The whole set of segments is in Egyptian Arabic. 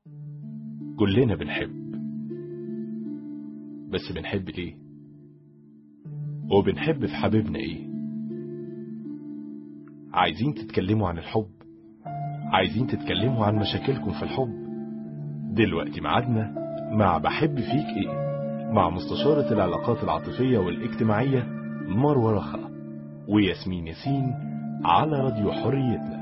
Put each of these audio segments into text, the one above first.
كلنا بنحب بس بنحب ليه وبنحب في حبيبنا ايه عايزين تتكلموا عن الحب عايزين تتكلموا عن مشاكلكم في الحب دلوقتي ميعادنا مع بحب فيك ايه مع مستشارة العلاقات العاطفية والاجتماعية مروة رخا وياسمين ياسين على راديو حريتنا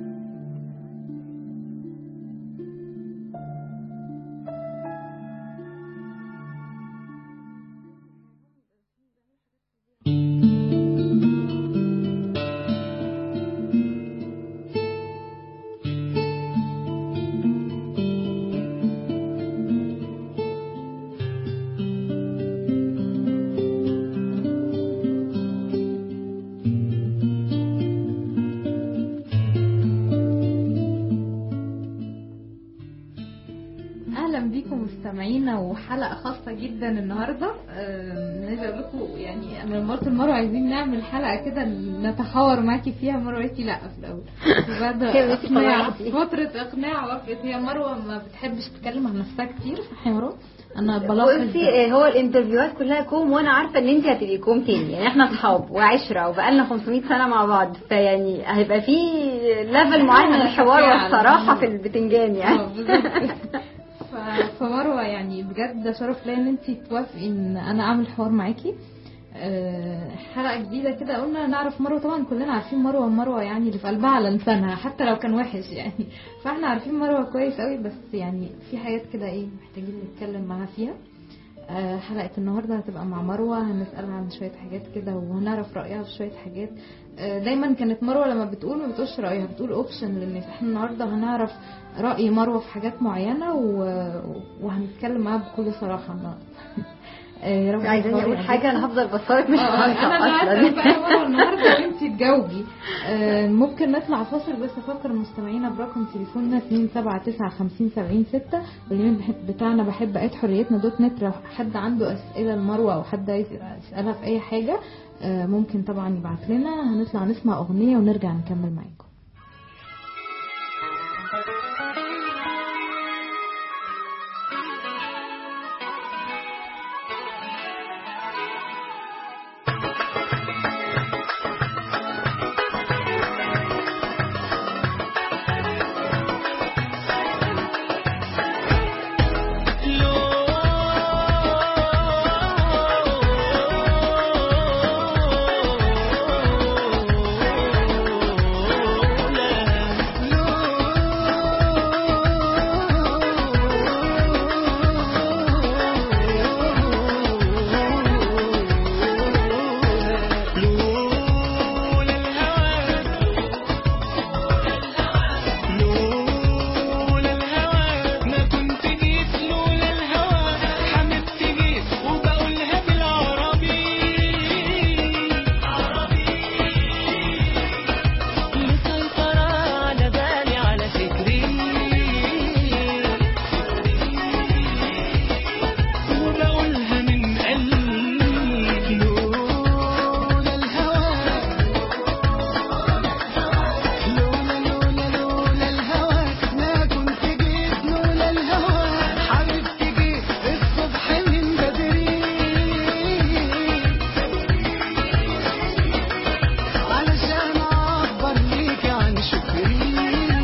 اهلا بيكم مستمعينا وحلقه خاصه جدا النهارده آه، عايزه اقول لكم يعني انا مرات المره عايزين نعمل حلقه كده نتحاور معاكي فيها مروه قالت لي لا في الاول وبعد كده انت اقناع طلعتي. فتره اقناع وقفت هي مروه ما بتحبش تتكلم عن نفسها كتير صح يا مروه انا بلاحظ بصي ده. آه، هو الانترفيوهات كلها كوم وانا عارفه ان انت هتبقي كوم تاني يعني احنا اصحاب وعشره وبقالنا 500 سنه مع بعض فيعني هيبقى في ليفل معين من الحوار فعلا. والصراحه في البتنجان اه يعني بالظبط ف- فمروه يعني بجد شرف ليا ان انت توافقي ان انا اعمل حوار معاكي آه، حلقه جديده كده قلنا نعرف مروه طبعا كلنا عارفين مروه مروه يعني اللي في قلبها على لسانها حتى لو كان وحش يعني فاحنا عارفين مروه كويس قوي بس يعني في حاجات كده ايه محتاجين نتكلم معاها فيها آه، حلقة النهاردة هتبقى مع مروة هنسألها عن شوية حاجات كده وهنعرف رأيها في شوية حاجات آه، دايما كانت مروة لما بتقول ما بتقولش رأيها بتقول اوبشن للناس احنا النهاردة هنعرف رأي مروة في حاجات معينة و- وهنتكلم معاها بكل صراحة النهاردة آه، يا رب عايزاني تختاري اقول حاجه انا هفضل بصارك مش آه، انا هنطق اللي عارفه بقى اصلا مروه النهارده وانت تجاوبي آه، ممكن نطلع فاصل بس افكر مستمعينا برقم تليفوننا 279 والايميل بحب- بتاعنا بحب ات حريتنا دوت نت لو حد عنده اسئله لمروه او حد عايز يسالها في اي حاجه آه، ممكن طبعا يبعت لنا هنطلع نسمع اغنيه ونرجع نكمل معاكم لولا الهوى ما كنت جيت لولا الهوى حمدت جيت وبقولها بالعربي مسيطرة على بالي على فكري وبقولها من قلبي لولا الهوى لولا لولا لولا الهوى ما كنت جيت لولا الهوى حبيبتي جيت الصبح من بدري علشان اعبر ليك عن شكري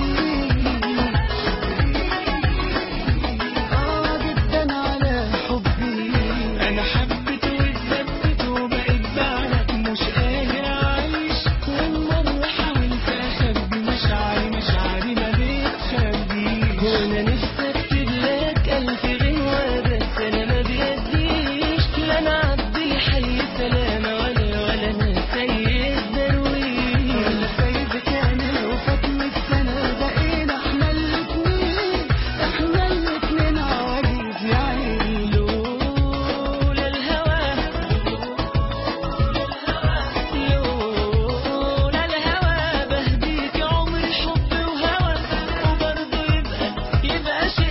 اه جدا على حبي انا حبيت واتثبت وبقيت بعدك مش قادر اعيش والمرة حاولت اخبي مشاعري مشاعري ما بتخبيش وانا نفسي اكتب لك الف غنوة بس انا ما بيديش لا انا عبد الحي سلامة ولا ولا انا سيد درويش ولا سيد كامل وفاطمة سنة بقينا احنا الاتنين احنا الاتنين عواجيز يا عيني لولا الهوى لولا الهوى بهديك عمري حب وهوى وبرضه يبقى يبقى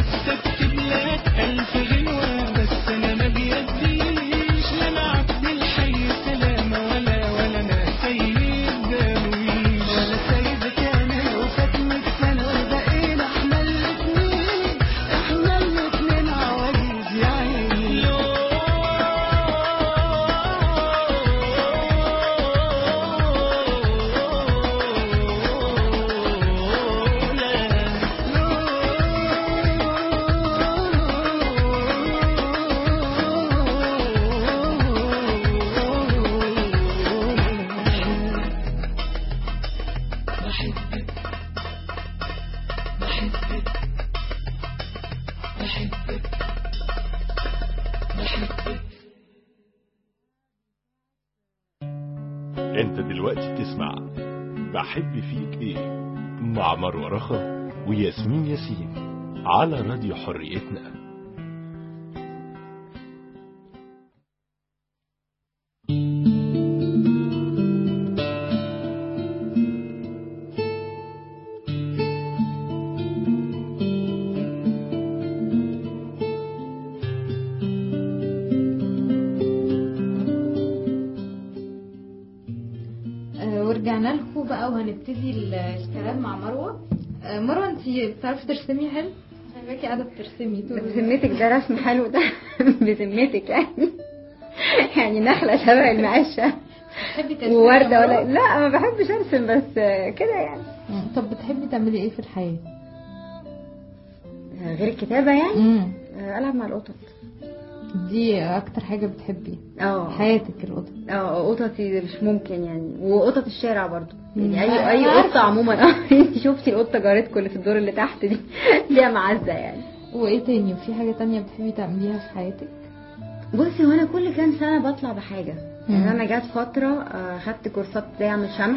نفسي اكتب لك الف غنوة بس انا ما بيديش لا انا عبد الحي سلامة ولا ولا انا سيد درويش ولا سيد كامل وفاتمة سنة وبقينا احنا الاتنين احنا الاتنين عواجيز يا عيني بحبك بحبك بحبك بحبك انت دلوقتي بتسمع بحب فيك ايه مع مروة رخا وياسمين ياسين على راديو حريتنا آه، ورجعنا لكم بقى وهنبتدي ال- الكلام مع مروه آه، مروه انت بتعرفي ترسمي حلو شايفاكي قاعده بترسمي طول الوقت. بذمتك ده رسم حلو ده بذمتك يعني يعني نخلة شبه المقشة بتحبي ترسمي ووردة يا ولا مروة؟ لا ما بحبش ارسم بس كده يعني مم. طب بتحبي تعملي ايه في الحياه غير الكتابة يعني امم العب مع القطط دي اكتر حاجه بتحبي اه حياتك القطط اه قططي مش ممكن يعني وقطط الشارع برضو مم. يعني اي أنا اي عارفة. قطه عموما اه انت شفتي القطه جارتكم اللي في الدور اللي تحت دي ليها معزه يعني وايه تاني وفي حاجه تانية بتحبي تعمليها في حياتك بصي هو انا كل كام سنه بطلع بحاجه مم. يعني انا جات فتره آه، خدت كورسات ازاي اعمل شمع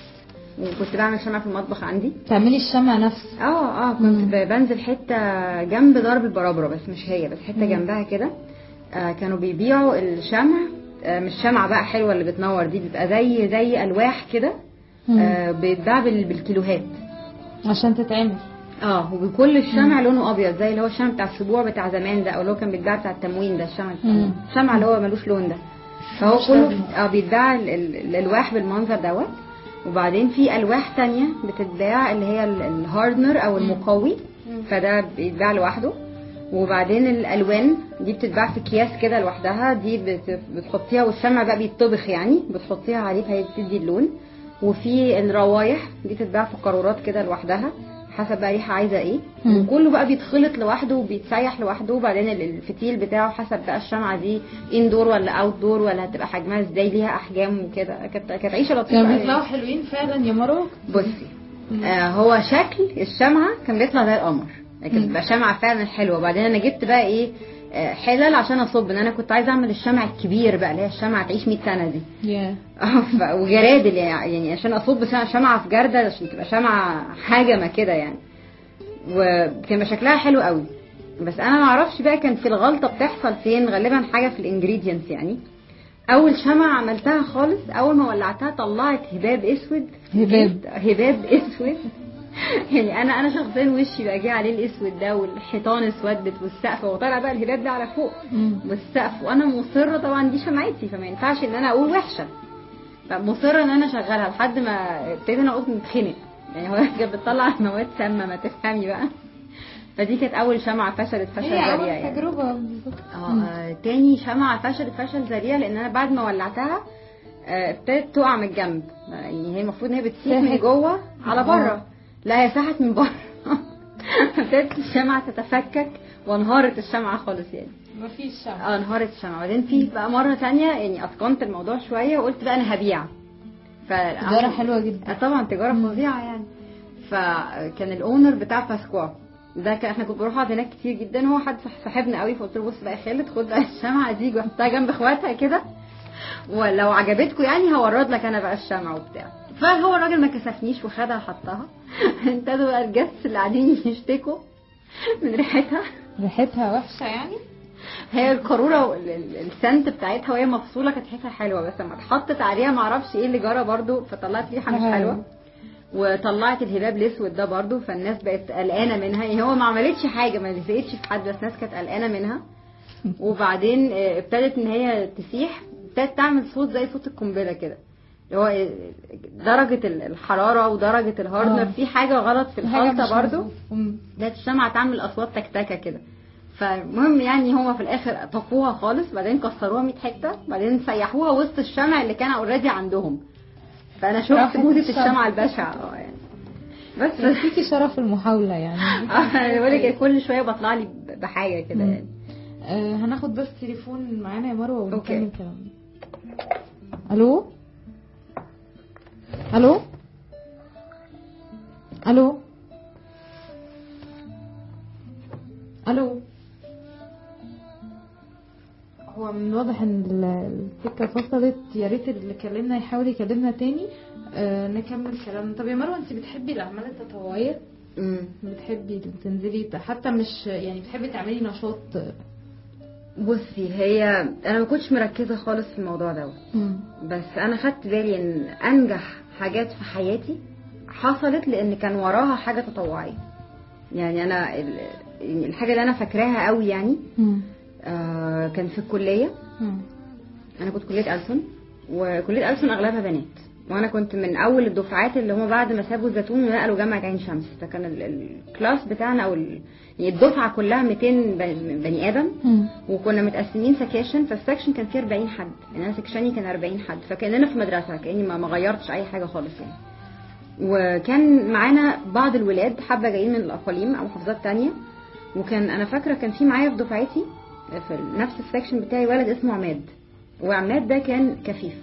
وكنت بعمل شمع في المطبخ عندي تعملي الشمع نفسه اه اه كنت مم. ب- بنزل حته جنب ضرب البرابره بس مش هي بس حته مم. جنبها كده آه كانوا بيبيعوا الشمع آه مش شمعة بقى حلوة اللي بتنور دي بيبقى زي زي ألواح كده مم. آه بيتباع بال- بالكيلوهات عشان تتعمل اه وكل الشمع لونه ابيض زي اللي هو الشمع بتاع السبوع بتاع زمان ده او اللي هو كان بيتباع بتاع التموين ده الشمع مم. الشمع اللي هو ملوش لون ده فهو مش كله لازم. اه بيتباع ال- ال- الالواح بالمنظر دوت وبعدين في الواح تانية بتتباع اللي هي ال- الهاردنر او المقوي فده بيتباع لوحده وبعدين الالوان دي بتتباع في اكياس كده لوحدها دي بت- بتحطيها والشمع بقى بيتطبخ يعني بتحطيها عليه فهي بتدي اللون وفي الروايح دي بتتباع في قارورات كده لوحدها حسب بقى ريحه عايزه ايه مم. وكله بقى بيتخلط لوحده وبيتسيح لوحده وبعدين ال- الفتيل بتاعه حسب بقى الشمعه دي اندور ولا اوت دور ولا هتبقى حجمها ازاي ليها احجام وكده كانت كانت عيشه لطيفه كانوا أوي. بيطلعوا حلوين فعلا يا مروه بصي آه هو شكل الشمعة كان بيطلع زي القمر كانت مم. بتبقى شمعة فعلا حلوة وبعدين انا جبت بقى ايه آه، حلل عشان اصب ان انا كنت عايزه اعمل الشمع الكبير بقى اللي هي الشمعة تعيش 100 سنة دي يا اه ف- وجرادل يعني يعني عشان اصب شمعة- شمعة في جردل عشان تبقى شمعة حاجمة كده يعني وكان بيبقى شكلها حلو قوي بس انا ما اعرفش بقى كان في الغلطة بتحصل فين غالبا حاجة في الانجريدينتس يعني اول شمعة عملتها خالص اول ما ولعتها طلعت هباب اسود هباب. هباب اسود يعني انا انا شخصيا وشي بقى جه عليه الاسود ده والحيطان اسودت والسقف وطالع بقى الهباب ده على فوق مم. والسقف وانا مصره طبعا دي شمعتي فما ينفعش ان انا اقول وحشه فمصره ان انا اشغلها لحد ما ابتديت انا قلت نتخنق يعني هو كانت بتطلع مواد سامه ما تفهمي بقى فدي كانت اول شمعه فشلت فشل هي ذريع اول يعني تجربه بالظبط اه مم. آه، تاني شمعة فشلت فشل ذريع لان انا بعد ما ولعتها آه، ابتدت تقع من الجنب آه، يعني هي المفروض ان هي بتسيح من ساحت. جوه على آه. بره لا هي ساحت من بره ابتدت الشمعة تتفكك وانهارت الشمعة خالص يعني مفيش شمع اه انهارت الشمعة وبعدين في بقى مرة تانية يعني اتقنت الموضوع شوية وقلت بقى انا هبيع ف تجاره حلوه جدا آه، طبعا تجارة فظيعة يعني فكان الاونر بتاع باسكوا ده كان احنا كنت بروح اقعد هناك كتير جدا هو حد صح- صاحبنا قوي فقلت له بص بقى يا خالد خد بقى الشمعة دي وحطها جنب اخواتها كده ولو عجبتكم يعني هورد لك انا بقى الشمعة وبتاع فهو الراجل ما كسفنيش وخدها حطها ابتدوا بقى الجس اللي قاعدين يشتكوا من ريحتها ريحتها وحشه يعني هي القاروره وال- ال- السنت بتاعتها وهي مفصوله كانت ريحتها حلوه بس لما اتحطت عليها معرفش ايه اللي جرى برضو فطلعت ريحه مش آه. حلوه وطلعت الهباب الاسود ده برضو فالناس بقت قلقانه منها يعني هو ما عملتش حاجه ما لزقتش في حد بس الناس كانت قلقانه منها وبعدين آه، ابتدت ان هي تسيح ابتدت تعمل صوت زي صوت القنبله كده اللي هو آه، درجه ال- الحراره ودرجه الهاردنر آه. في حاجه غلط في حاجة مش الخلطه برضو مظبوط. مم. ده الشمعة تعمل أصوات تكتكة كده فالمهم يعني هما في الآخر طفوها خالص بعدين كسروها 100 حتة بعدين سيحوها وسط الشمع اللي كان اوريدي عندهم فأنا شفت راحت موجة الشمع. الشمعة البشعة اه يعني بس فيكي شرف المحاولة يعني انا بقول لك كل شوية بطلع لي بحاجة كده مم. يعني آه هناخد بس تليفون معانا يا مروة ونكمل أوكي. كلامنا الو الو الو الو هو من الواضح ان ال- السكه فصلت يا ريت اللي كلمنا يحاول يكلمنا تاني آه نكمل كلامنا طب يا مروه انت بتحبي الاعمال التطوعيه مم. بتحبي تنزلي حتى مش يعني بتحبي تعملي نشاط بصي هي انا ما كنتش مركزة خالص في الموضوع ده بس انا خدت بالي ان انجح حاجات في حياتي حصلت لان كان وراها حاجه تطوعيه يعني انا ال- يعني الحاجه اللي انا فاكراها قوي يعني آه كان في الكليه انا كنت كليه ألسن وكليه ألسن اغلبها بنات وانا كنت من اول الدفعات اللي هم بعد ما سابوا الزيتون ونقلوا جامعه عين شمس فكان ال- ال- الكلاس بتاعنا او ال- يعني الدفعه كلها 200 بني بني ادم وكنا متقسمين سكاشن فالسكشن كان فيه 40 حد يعني انا سكشني كان 40 حد فكاننا في مدرسه كاني ما ما غيرتش اي حاجه خالص يعني وكان معانا بعض الولاد حبه جايين من الاقاليم او محافظات تانية وكان انا فاكره كان في معايا في دفعتي في نفس السكشن بتاعي ولد اسمه عماد وعماد ده كان كفيف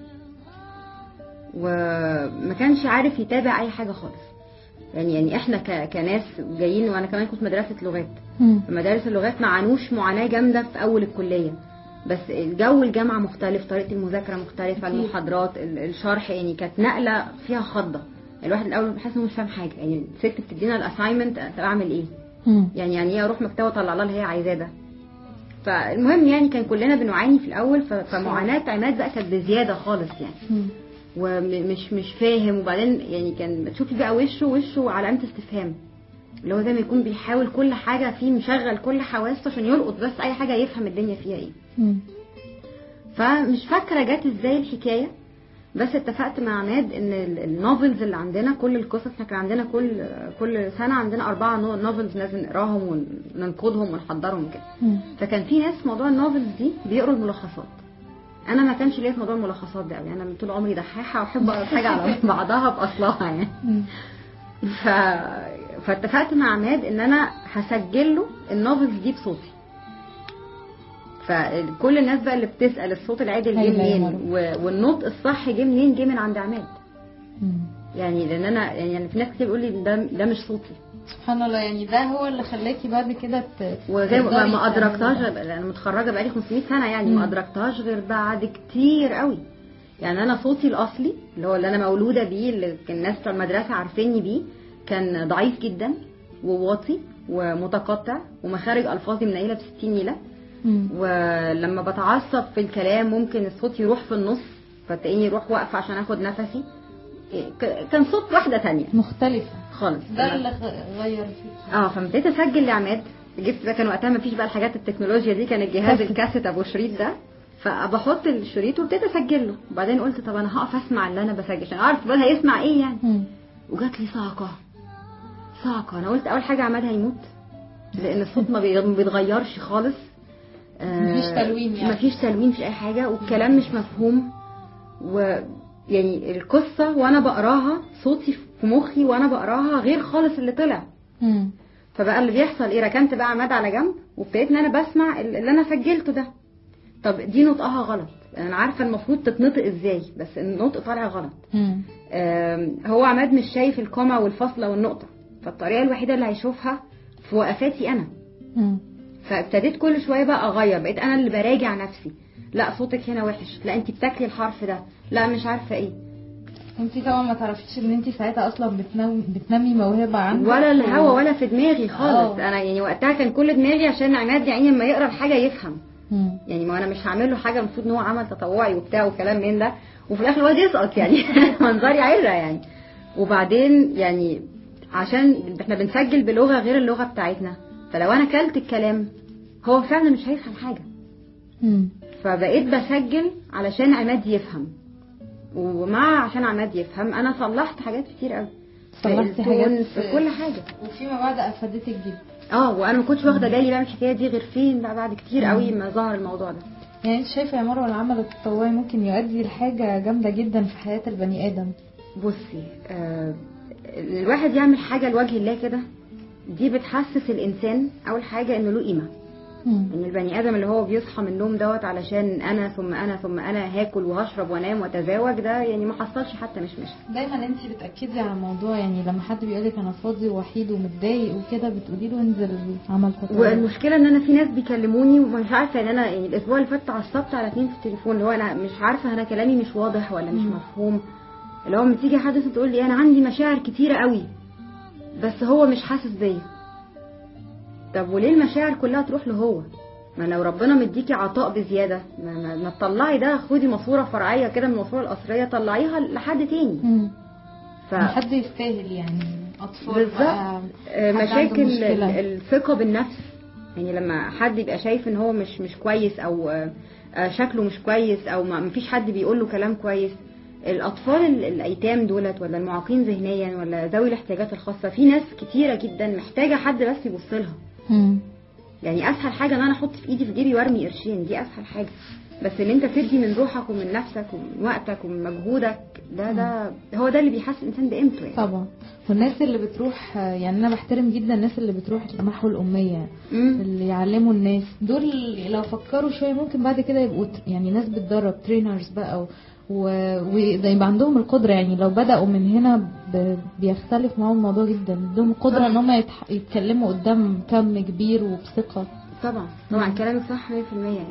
وما كانش عارف يتابع اي حاجه خالص يعني يعني احنا ك- كناس جايين وانا كمان كنت مدرسه لغات مدارس اللغات ما عانوش معاناة جامدة في أول الكلية بس الجو الجامعة مختلف طريقة المذاكرة مختلفة أكيد. المحاضرات ال- الشرح يعني كانت نقلة فيها خضة الواحد الأول بحس إنه مش فاهم حاجة يعني الست بتدينا الأساينمنت طب أعمل إيه يعني يعني إيه أروح مكتبة أطلع لها اللي هي عايزاه ده فالمهم يعني كان كلنا بنعاني في الأول ف- فمعاناة عماد بقى كانت بزيادة خالص يعني ومش مش فاهم وبعدين يعني كان بتشوفي بقى وشه وشه علامة استفهام اللي هو زي ما يكون بيحاول كل حاجة فيه مشغل كل حواسه عشان يلقط بس أي حاجة يفهم الدنيا فيها ايه فمش فاكرة جت ازاي الحكاية بس اتفقت مع عماد ان ال- النوفلز اللي عندنا كل القصص احنا كان عندنا كل كل سنة عندنا أربعة نو- نوفلز لازم نقراهم وننقدهم ونحضرهم كده فكان في ناس موضوع النوفلز دي بيقروا الملخصات انا ما كانش ليا في موضوع الملخصات ده قوي انا طول عمري دحاحه واحب اقرا الحاجه على بعضها باصلها يعني ف... فاتفقت مع عماد ان انا هسجل له النوفلز دي بصوتي فكل الناس بقى اللي بتسال الصوت العادل جه أيوة يا منين و... والنطق الصح جه منين جه من عند عماد يعني لان انا يعني في ناس كتير بيقول لي ده ده مش صوتي سبحان الله يعني ده هو اللي خلاكي بعد كده ت- وزي ما تقدري ما ادركتهاش تعملي. غير- انا متخرجه بقالي 500 سنه يعني مم. ما ادركتهاش غير بعد كتير قوي يعني انا صوتي الاصلي اللي هو اللي انا مولوده بيه اللي كان الناس بتوع المدرسه عارفيني بيه كان ضعيف جدا وواطي ومتقطع ومخارج الفاظي منيله ب 60 نيله مم. ولما بتعصب في الكلام ممكن الصوت يروح في النص فتلاقيني اروح واقفه عشان اخد نفسي إيه، ك- كان صوت واحده تانية مختلفة خالص ده اللي غ- غير فيكي اه فابتديت اسجل لعماد جبت بقى كان وقتها ما فيش بقى الحاجات التكنولوجيا دي كان الجهاز كاسيت. الكاسيت ابو شريط ده فبحط الشريط وابتديت اسجل له وبعدين قلت طب انا هقف اسمع اللي انا بسجل عشان اعرف بقى هيسمع ايه يعني مم. وجات لي صعقه صعقه انا قلت اول حاجه عماد هيموت لان الصوت ما بي- ما بيتغيرش خالص آه، مفيش تلوين يعني. مفيش تلوين مفيش اي حاجه والكلام مش مفهوم و يعني القصه وانا بقراها صوتي في مخي وانا بقراها غير خالص اللي طلع مم. فبقى اللي بيحصل ايه ركنت بقى عماد على جنب وابتديت ان انا بسمع اللي انا سجلته ده طب دي نطقها غلط انا عارفه المفروض تتنطق ازاي بس النطق طالع غلط مم. آم، هو عماد مش شايف الكوما والفاصله والنقطه فالطريقه الوحيده اللي هيشوفها في وقفاتي انا مم. فابتديت كل شويه بقى اغير بقيت انا اللي براجع نفسي لا صوتك هنا وحش لا انت بتاكلي الحرف ده لا مش عارفه ايه انت طبعا ما تعرفيش ان انت ساعتها اصلا بتنوي بتنمي موهبة عندك ولا الهوا ولا في دماغي خالص آه. انا يعني وقتها كان كل دماغي عشان عماد يعني لما يقرا الحاجه يفهم مم. يعني ما انا مش هعمل له حاجه المفروض ان هو عمل تطوعي وبتاع وكلام من ده وفي الاخر الواد يسقط يعني منظري عره يعني وبعدين يعني عشان احنا بنسجل بلغه غير اللغه بتاعتنا فلو انا كلت الكلام هو فعلا مش هيفهم حاجه مم. فبقيت بسجل علشان عماد يفهم ومع عشان عماد يفهم انا صلحت حاجات كتير قوي صلحت في حاجات التون، في كل حاجه وفيما بعد افادتك جدا اه وانا ما كنتش واخده بالي بقى من الحكايه دي غير فين بقى بعد كتير قوي ما ظهر الموضوع ده يعني انت شايفه يا مروه العمل التطوعي ممكن يؤدي لحاجه جامده جدا في حياه البني ادم بصي آه الواحد يعمل حاجه لوجه الله كده دي بتحسس الانسان اول حاجه انه له قيمه مم. يعني البني ادم اللي هو بيصحى من النوم دوت علشان انا ثم انا ثم انا هاكل وهشرب وانام واتزاوج ده يعني ما حصلش حتى مش مش دايما انت بتاكدي على الموضوع يعني لما حد بيقولك انا فاضي ووحيد ومتضايق وكده بتقولي له انزل عمل تطوعي والمشكله ان انا في ناس بيكلموني ومش عارفه ان انا يعني الاسبوع اللي فات عصبت على اتنين في التليفون اللي هو انا مش عارفه انا كلامي مش واضح ولا مش مم. مفهوم اللي هو لما تيجي حد تقول لي انا عندي مشاعر كتيره قوي بس هو مش حاسس بيا طب وليه المشاعر كلها تروح له هو ما لو ربنا مديكي عطاء بزياده ما, ما, ما تطلعي ده خدي ماسوره فرعيه كده من الماسوره الاصليه طلعيها لحد تاني مم. ف... حد يستاهل يعني اطفال بالظبط بقى آه، حد عنده مشاكل مشكلة. ال- الثقة بالنفس يعني لما حد يبقى شايف ان هو مش مش كويس او آه، آه، شكله مش كويس او ما مفيش حد بيقول له كلام كويس الاطفال ال- الايتام دولت ولا المعاقين ذهنيا ولا ذوي الاحتياجات الخاصة في ناس كتيرة جدا محتاجة حد بس يبص لها مم. يعني اسهل حاجة ان انا احط في ايدي في جيبي وارمي قرشين دي اسهل حاجة بس ان انت تدي من روحك ومن نفسك ومن وقتك ومن مجهودك ده ده هو ده اللي بيحسس الانسان بقيمته يعني طبعا والناس اللي بتروح يعني انا بحترم جدا الناس اللي بتروح محو الاميه مم. اللي يعلموا الناس دول لو فكروا شويه ممكن بعد كده يبقوا تر- يعني ناس بتدرب ترينرز بقى و- و- وده يبقى عندهم القدره يعني لو بداوا من هنا ب- بيختلف معاهم الموضوع جدا عندهم القدره صح. ان هم يتح- يتكلموا قدام كم كبير وبثقه طبعا طبعا مم. كلامك صح 100% يعني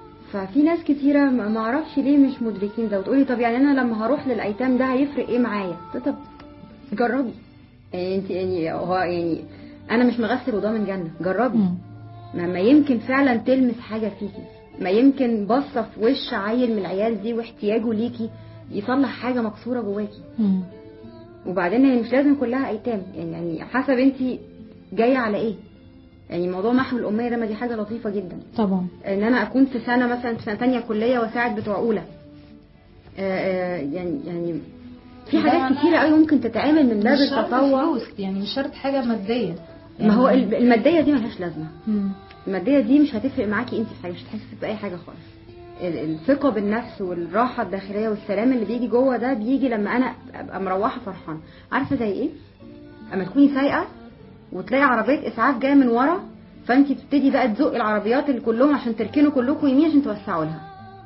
ففي ناس كتيرة ما ما اعرفش ليه مش مدركين ده وتقولي طب يعني انا لما هروح للايتام ده هيفرق ايه معايا قلت طب جربي يعني انت يعني هو يعني انا مش مغسل وضامن جنة جربي مم. ما, ما يمكن فعلا تلمس حاجة فيكي ما يمكن بصة في وش عيل من العيال دي واحتياجه ليكي يصلح حاجة مكسورة جواكي مم. وبعدين هي مش لازم كلها ايتام يعني يعني حسب انت جايه على ايه يعني موضوع محو الاميه ده ما دي حاجه لطيفه جدا طبعا ان انا اكون في سنه مثلا في سنه تانية كليه واساعد بتوع اولى آه، آه، يعني يعني في ده حاجات معناه كتيره قوي ممكن تتعمل من باب مش شرط التطوع فلوس يعني مش شرط حاجه ماديه ما هو ال- الماديه دي ملهاش لازمه مم. الماديه دي مش هتفرق معاكي انت في حاجه مش هتحسي باي حاجه خالص ال- الثقه بالنفس والراحه الداخليه والسلام اللي بيجي جوه ده بيجي لما انا ابقى مروحه فرحانه عارفه زي ايه اما تكوني سايقه وتلاقي عربيه اسعاف جايه من ورا فانت بتبتدي بقى تزقي العربيات اللي كلهم عشان تركنوا كلكم يمين عشان توسعوا لها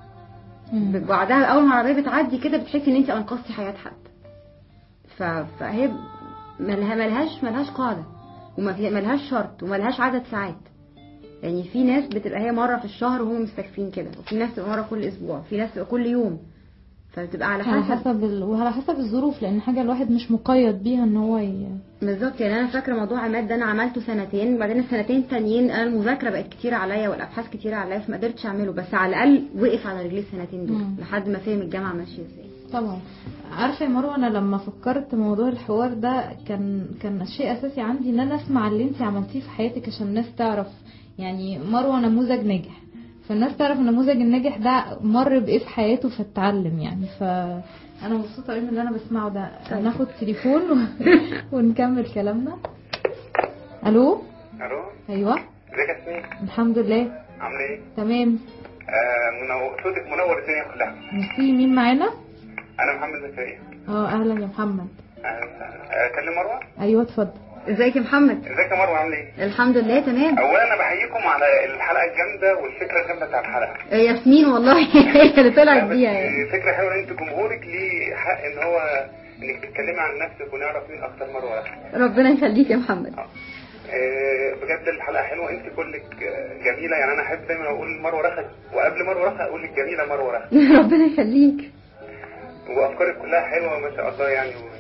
مم. بعدها اول ما العربيه بتعدي كده بتحسي ان انت انقذتي حياه حد ف... فهي ملها ملهاش ملهاش قاعده وما في ملهاش شرط وملهاش عدد ساعات يعني في ناس بتبقى هي مره في الشهر وهم مستكفين كده وفي ناس بتبقى مره كل اسبوع في ناس بتبقى كل يوم فبتبقى على على حسب حسب ال... وعلى حسب الظروف لان حاجه الواحد مش مقيد بيها ان هو ي... بالظبط يعني انا فاكره موضوع عماد ده انا عملته سنتين بعدين السنتين التانيين انا المذاكره بقت كتير عليا والابحاث كتير عليا فما قدرتش اعمله بس على الاقل وقف على رجليه السنتين دول مم. لحد ما فهم الجامعه ماشيه ازاي طبعا عارفه يا مروه انا لما فكرت موضوع الحوار ده كان كان شيء اساسي عندي ان انا اسمع اللي انت عملتيه في حياتك عشان الناس تعرف يعني مروه نموذج ناجح فالناس تعرف النموذج الناجح ده مر بايه في حياته فتتعلم يعني فانا مبسوطه قوي من اللي انا بسمعه ده طيب. ناخد تليفون و... ونكمل كلامنا الو الو ايوه ازيك يا سمير الحمد لله عامله ايه؟ تمام آه منو... صوتك منور الدنيا كلها ميرسي مين معانا انا محمد زكريا اه اهلا يا محمد اهلا وسهلا آه، اكلم مروه ايوه اتفضل ازيك يا محمد ازيك يا مروه عامله ايه؟ الحمد لله تمام اولا انا بحييكم على الحلقه الجامده والفكره الجامده بتاع الحلقه آه، ياسمين والله هي اللي طلعت بس بيها يعني فكره حلوه ان انت جمهورك ليه حق ان هو انك تتكلمي عن نفسك ونعرف مين اكتر مروه رخا ربنا يخليك يا محمد آه، بجد الحلقه حلوه انت كلك آه، جميله يعني انا احب دايما اقول مروه رخا وقبل مروه رخا اقول لك جميله مروه رخا ربنا يخليك وافكارك كلها حلوه ما شاء الله يعني و...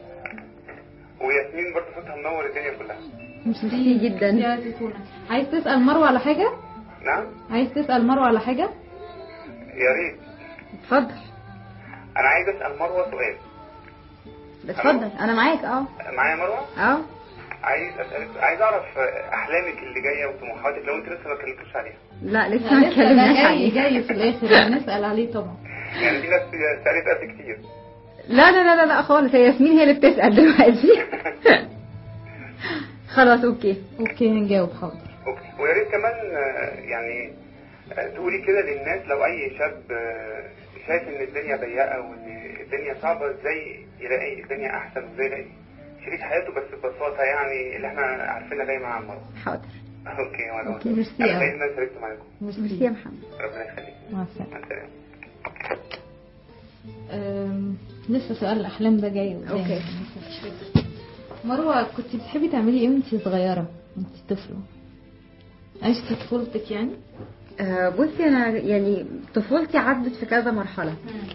وياسمين برضه صوتها منور الدنيا كلها ميرسي جدا يا زيتونة عايز تسأل مروة على حاجة؟ نعم عايز تسأل مروة على حاجة؟ يا ريت اتفضل انا عايز اسال مروه سؤال اتفضل انا معاك اه معايا مروه اه عايز اسالك عايز اعرف احلامك اللي جايه وطموحاتك لو انت لسه ما اتكلمتوش عليها لا لسه ما لسه ده اتكلمناش جاي عليه جاي في الاخر نسال عليه طبعا يعني في ناس سالت قبل كتير لا لا لا لا لا خالص هي ياسمين هي اللي بتسال دلوقتي خلاص اوكي اوكي هنجاوب حاضر اوكي ويا ريت كمان آه، يعني آه، تقولي كده للناس لو اي شاب آه، شايف ان الدنيا ضيقه وان الدنيا صعبه ازاي يلاقي الدنيا احسن وازاي يلاقي شريك حياته بس ببساطه يعني اللي احنا عارفينها دايما عن مروه حاضر اوكي وانا أوكي، ميرسي انا أوي. سعيد ان انا شاركت معاكم ميرسي يا محمد ربنا يخليك مع السلامه مع السلامه أم، لسه سؤال الاحلام ده جاي قدام أوكي. لسه مفيش فكرة. مروه كنت بتحبي تعملي ايه وانتي صغيره وانتي طفله عشتي طفولتك يعني آه، بصي انا يعني طفولتي عدت في كذا مرحله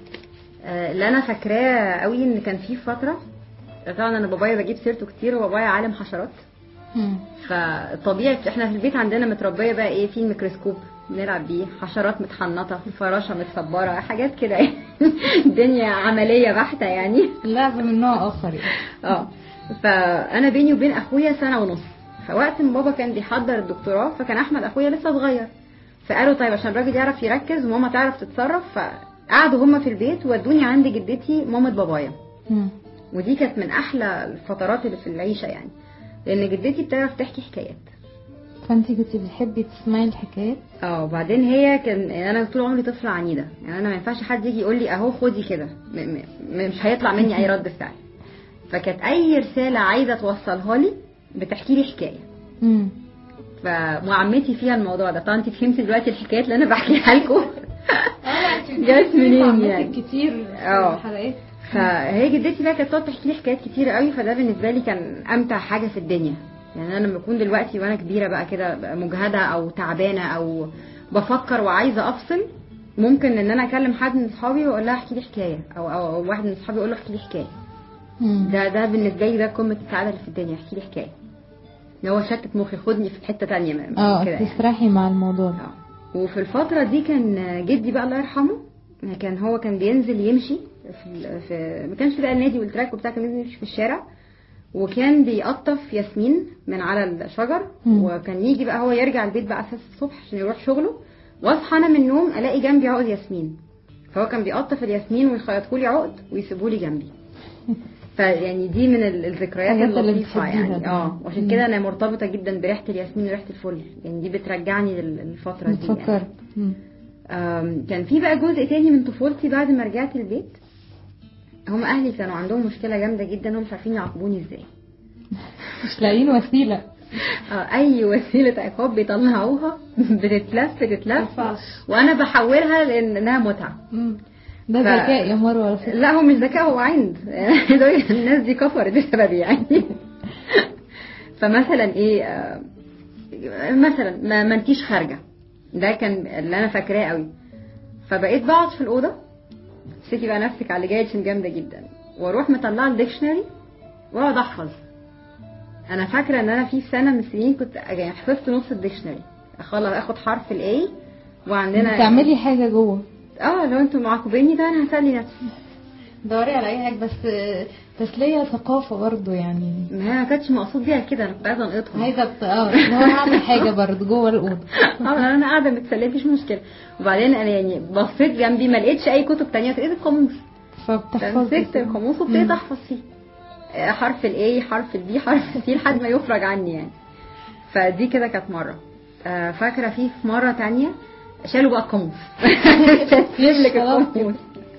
آه، اللي انا فاكراه قوي ان كان في فتره طبعا انا بابايا بجيب سيرته كتير وبابايا عالم حشرات مم. فطبيعي احنا في البيت عندنا متربيه بقى ايه في الميكروسكوب بنلعب بيه حشرات متحنطه فراشه متصبره حاجات كده يعني الدنيا عمليه بحته يعني اللعبه من نوع اخر يعني اه فانا بيني وبين اخويا سنه ونص فوقت ما بابا كان بيحضر الدكتوراه فكان احمد اخويا لسه صغير فقالوا طيب عشان الراجل يعرف يركز وماما تعرف تتصرف فقعدوا هما في البيت ودوني عند جدتي مامة بابايا مم. ودي كانت من احلى الفترات اللي في العيشه يعني لان جدتي بتعرف تحكي حكايات فانتي كنتي بتحبي تسمعي الحكايات اه وبعدين هي كان يعني انا طول عمري طفله عنيده يعني انا ما ينفعش حد يجي يقول لي اهو خدي كده م- م- م- مش هيطلع مني اي رد فعل فكانت اي رساله عايزه توصلها لي بتحكي لي حكايه مم. فمعمتي فيها الموضوع ده طبعا انت فهمتي دلوقتي الحكايات اللي انا بحكيها لكم اه جت منين يعني؟ كتير في اه. الحلقات فهي جدتي بقى كانت تقعد تحكي لي حكايات كتير قوي فده بالنسبه لي كان امتع حاجه في الدنيا يعني انا لما اكون دلوقتي وانا كبيره بقى كده بقى مجهده او تعبانه او بفكر وعايزه افصل ممكن ان انا اكلم حد من اصحابي واقول لها احكي لي حكايه او او أو واحد من اصحابي يقول له احكي لي حكايه مم. ده ده بالنسبه لي ده قمه السعاده اللي في الدنيا احكي لي حكايه ان هو شتت مخي خدني في حته تانية من اه كده يعني. تسرحي مع الموضوع ده اه وفي الفترة دي كان جدي بقى الله يرحمه كان هو كان بينزل يمشي في, ال- في ما كانش بقى النادي والتراك وبتاع كان بينزل يمشي في الشارع وكان بيقطف ياسمين من على الشجر مم. وكان يجي بقى هو يرجع البيت بقى اساس الصبح عشان يروح شغله واصحى انا من النوم الاقي جنبي عقد ياسمين فهو كان بيقطف الياسمين ويخيطوا لي عقد ويسيبوا لي جنبي فيعني دي من ال- الذكريات الحاجات اللي اللطيفه بتحبيها يعني دي. اه وعشان مم. كده انا مرتبطه جدا بريحه الياسمين وريحه الفل يعني دي بترجعني لل- للفتره دي يعني. بتفكر مم. آم، كان في بقى جزء تاني من طفولتي بعد ما رجعت البيت هم اهلي كانوا عندهم مشكله جامده جدا هم مش عارفين يعاقبوني ازاي مش لاقيين وسيله آه، اي وسيله عقاب بيطلعوها بتتلف بتتلف ينفعش. وانا بحولها لانها متعه مم. ده ف- ذكاء يا مروه على فكره لا هو مش ذكاء هو عند دول الناس دي كفرت بسببي يعني فمثلا ايه آه، مثلا ما ما انتيش خارجه ده كان اللي انا فاكراه قوي فبقيت بقعد في الاوضه امسكي بقى نفسك على اللي جاي عشان جامده جدا واروح مطلعه الديكشنري واقعد احفظ انا فاكره ان انا في سنه من السنين كنت يعني حفظت نص الديكشنري اخلص اخد حرف الاي وعندنا تعملي حاجه جوه اه لو انتوا معاقبيني ده انا هسلي نفسي دوري على اي حاجه بس تسليه ثقافه برضو يعني ما هي ما كانتش مقصود بيها كده انا كنت عايزه انقطهم عايزه بت- اه اللي هو هعمل حاجه برضو جوه الاوضه اه انا قاعده متسليه مفيش مشكله وبعدين انا يعني بصيت جنبي ما لقيتش اي كتب تانية لقيت القاموس فبتحفظي فمسكت القاموس وابتديت احفظ فيه آه، حرف الاي حرف البي حرف السي لحد ما يفرج عني يعني فدي كده كانت مره آه، فاكره في في مره تانية شالوا بقى القاموس تسليم لك خلاص القاموس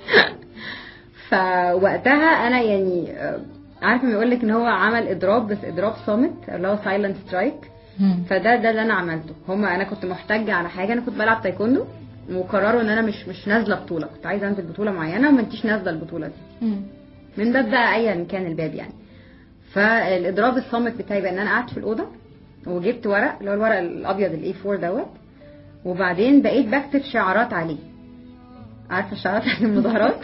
فوقتها انا يعني آه، عارفه ما يقول لك ان هو عمل اضراب بس اضراب صامت اللي هو سايلنت سترايك مم. فده ده اللي انا عملته هما انا كنت محتاجه على حاجه انا كنت بلعب تايكوندو وقرروا ان انا مش مش نازله بطوله كنت عايزه انزل بطوله معينه وما انتيش نازله البطوله دي مم. من باب بقى ايا كان الباب يعني فالاضراب الصامت بتاعي بقى ان انا قعدت في الاوضه وجبت ورق اللي هو الورق الابيض الاي 4 دوت وبعدين بقيت بكتب شعارات عليه عارفه الشعارات عن المظاهرات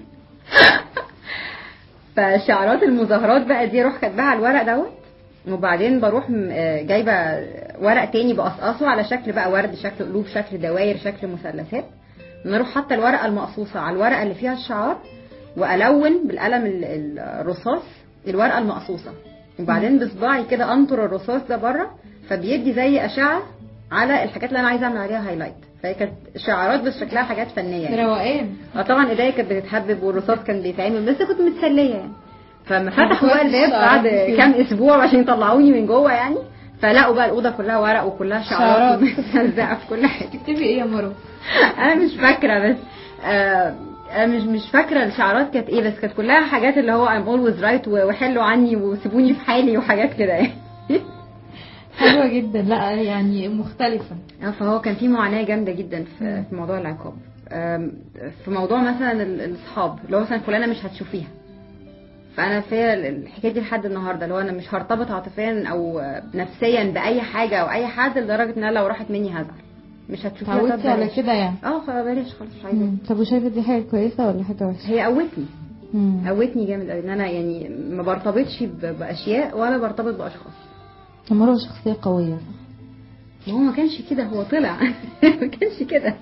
فشعارات المظاهرات بقى دي اروح كاتباها على الورق دوت وبعدين بروح م- آه، جايبه ورق تاني بقصقصه على شكل بقى ورد شكل قلوب شكل دواير شكل مثلثات انا اروح حاطه الورقه المقصوصه على الورقه اللي فيها الشعار والون بالقلم ال- ال- الرصاص الورقه المقصوصه وبعدين بصباعي كده انطر الرصاص ده بره فبيدي زي اشعه على الحاجات اللي انا عايزه اعمل عليها هايلايت فهي كانت شعارات بس شكلها حاجات فنيه يعني. روقان اه طبعا ايديا كانت بتتحبب والرصاص كان بيتعمل بس كنت متسليه يعني فلما فتحوا بقى كويس الباب بعد شعرات كام اسبوع عشان يطلعوني من جوه يعني فلقوا بقى الاوضه كلها ورق وكلها شعارات شعارات. ومتلزقه في كل حته تكتبي ايه يا مروه انا مش فاكره بس آه انا مش مش فاكره الشعارات كانت ايه بس كانت كلها حاجات اللي هو I'm always right وحلوا عني وسيبوني في حالي وحاجات كده يعني حلوه جدا لا يعني مختلفه اه فهو كان في معاناه جامده جدا في في موضوع العقاب آم، في موضوع مثلا ال- الاصحاب اللي هو مثلا فلانه مش هتشوفيها فانا فيا ال- الحكايه دي لحد النهارده اللي هو انا مش هرتبط عاطفيا او آه، نفسيا باي حاجه او اي حد لدرجه ان انا لو راحت مني هزعل مش هتشوفيها طب تعودتي على بلاش. كده يعني اه خلاص بلاش خلاص مش عايزه مم. طب وشايفه دي حاجه كويسه ولا حاجه وحشه هي قوتني مم. قوتني جامد قوي ان انا يعني ما برتبطش ب- باشياء ولا برتبط باشخاص مروه شخصيه قويه ما هو ما كانش كده هو طلع ما كانش كده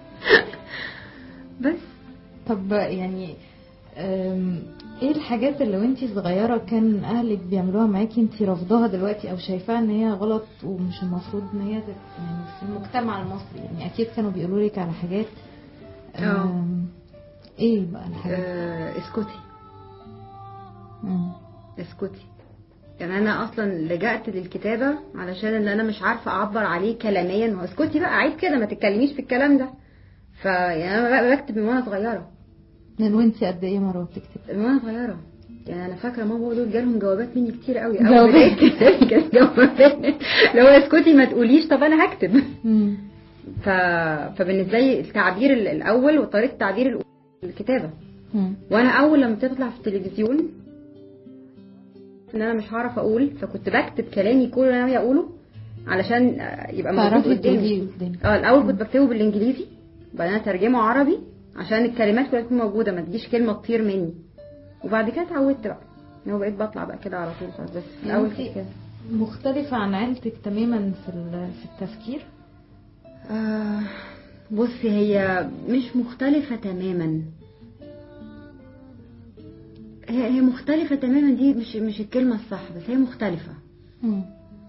بس طب يعني أم، ايه الحاجات اللي وانتي صغيرة كان اهلك بيعملوها معاكي انتي رافضاها دلوقتي او شايفاها ان هي غلط ومش المفروض ان هي تت- يعني في المجتمع المصري يعني اكيد كانوا بيقولوا لك على حاجات اه. أم، ايه بقى الحاجات آه اسكتي مم. اسكتي يعني انا اصلا لجأت للكتابة علشان ان انا مش عارفة اعبر عليه كلاميا ما هو اسكتي بقى عيب كده ما تتكلميش في الكلام ده فيعني انا بقى بكتب من وانا صغيرة من وانتي قد ايه مرة بتكتب من وانا صغيرة يعني انا فاكرة ماما دول جالهم جوابات مني كتير قوي جوابات. اول بداية كتابي كانت جوابات اللي هو اسكتي ما تقوليش طب انا هكتب مم. ف... فبالنسبة لي التعبير ال- الاول وطريقة التعبير الأول- الكتابة مم. وانا اول لما تطلع في التلفزيون ان انا مش هعرف اقول فكنت بكتب كلامي كله اللي انا ناويه اقوله علشان آه، يبقى موجود تعرفي قدامي تقوليه قدامي اه الاول كنت بكتبه بالانجليزي وبعدين اترجمه عربي عشان الكلمات كلها تكون موجوده ما تجيش كلمه تطير مني وبعد كده اتعودت بقى ان هو بقيت بطلع بقى كده على طول خلاص بس في الاول انتي كنت كده مختلفة عن عيلتك تماما في ال- في التفكير آه بصي هي مش مختلفة تماما هي هي مختلفة تماما دي مش مش الكلمة الصح بس هي مختلفة مم.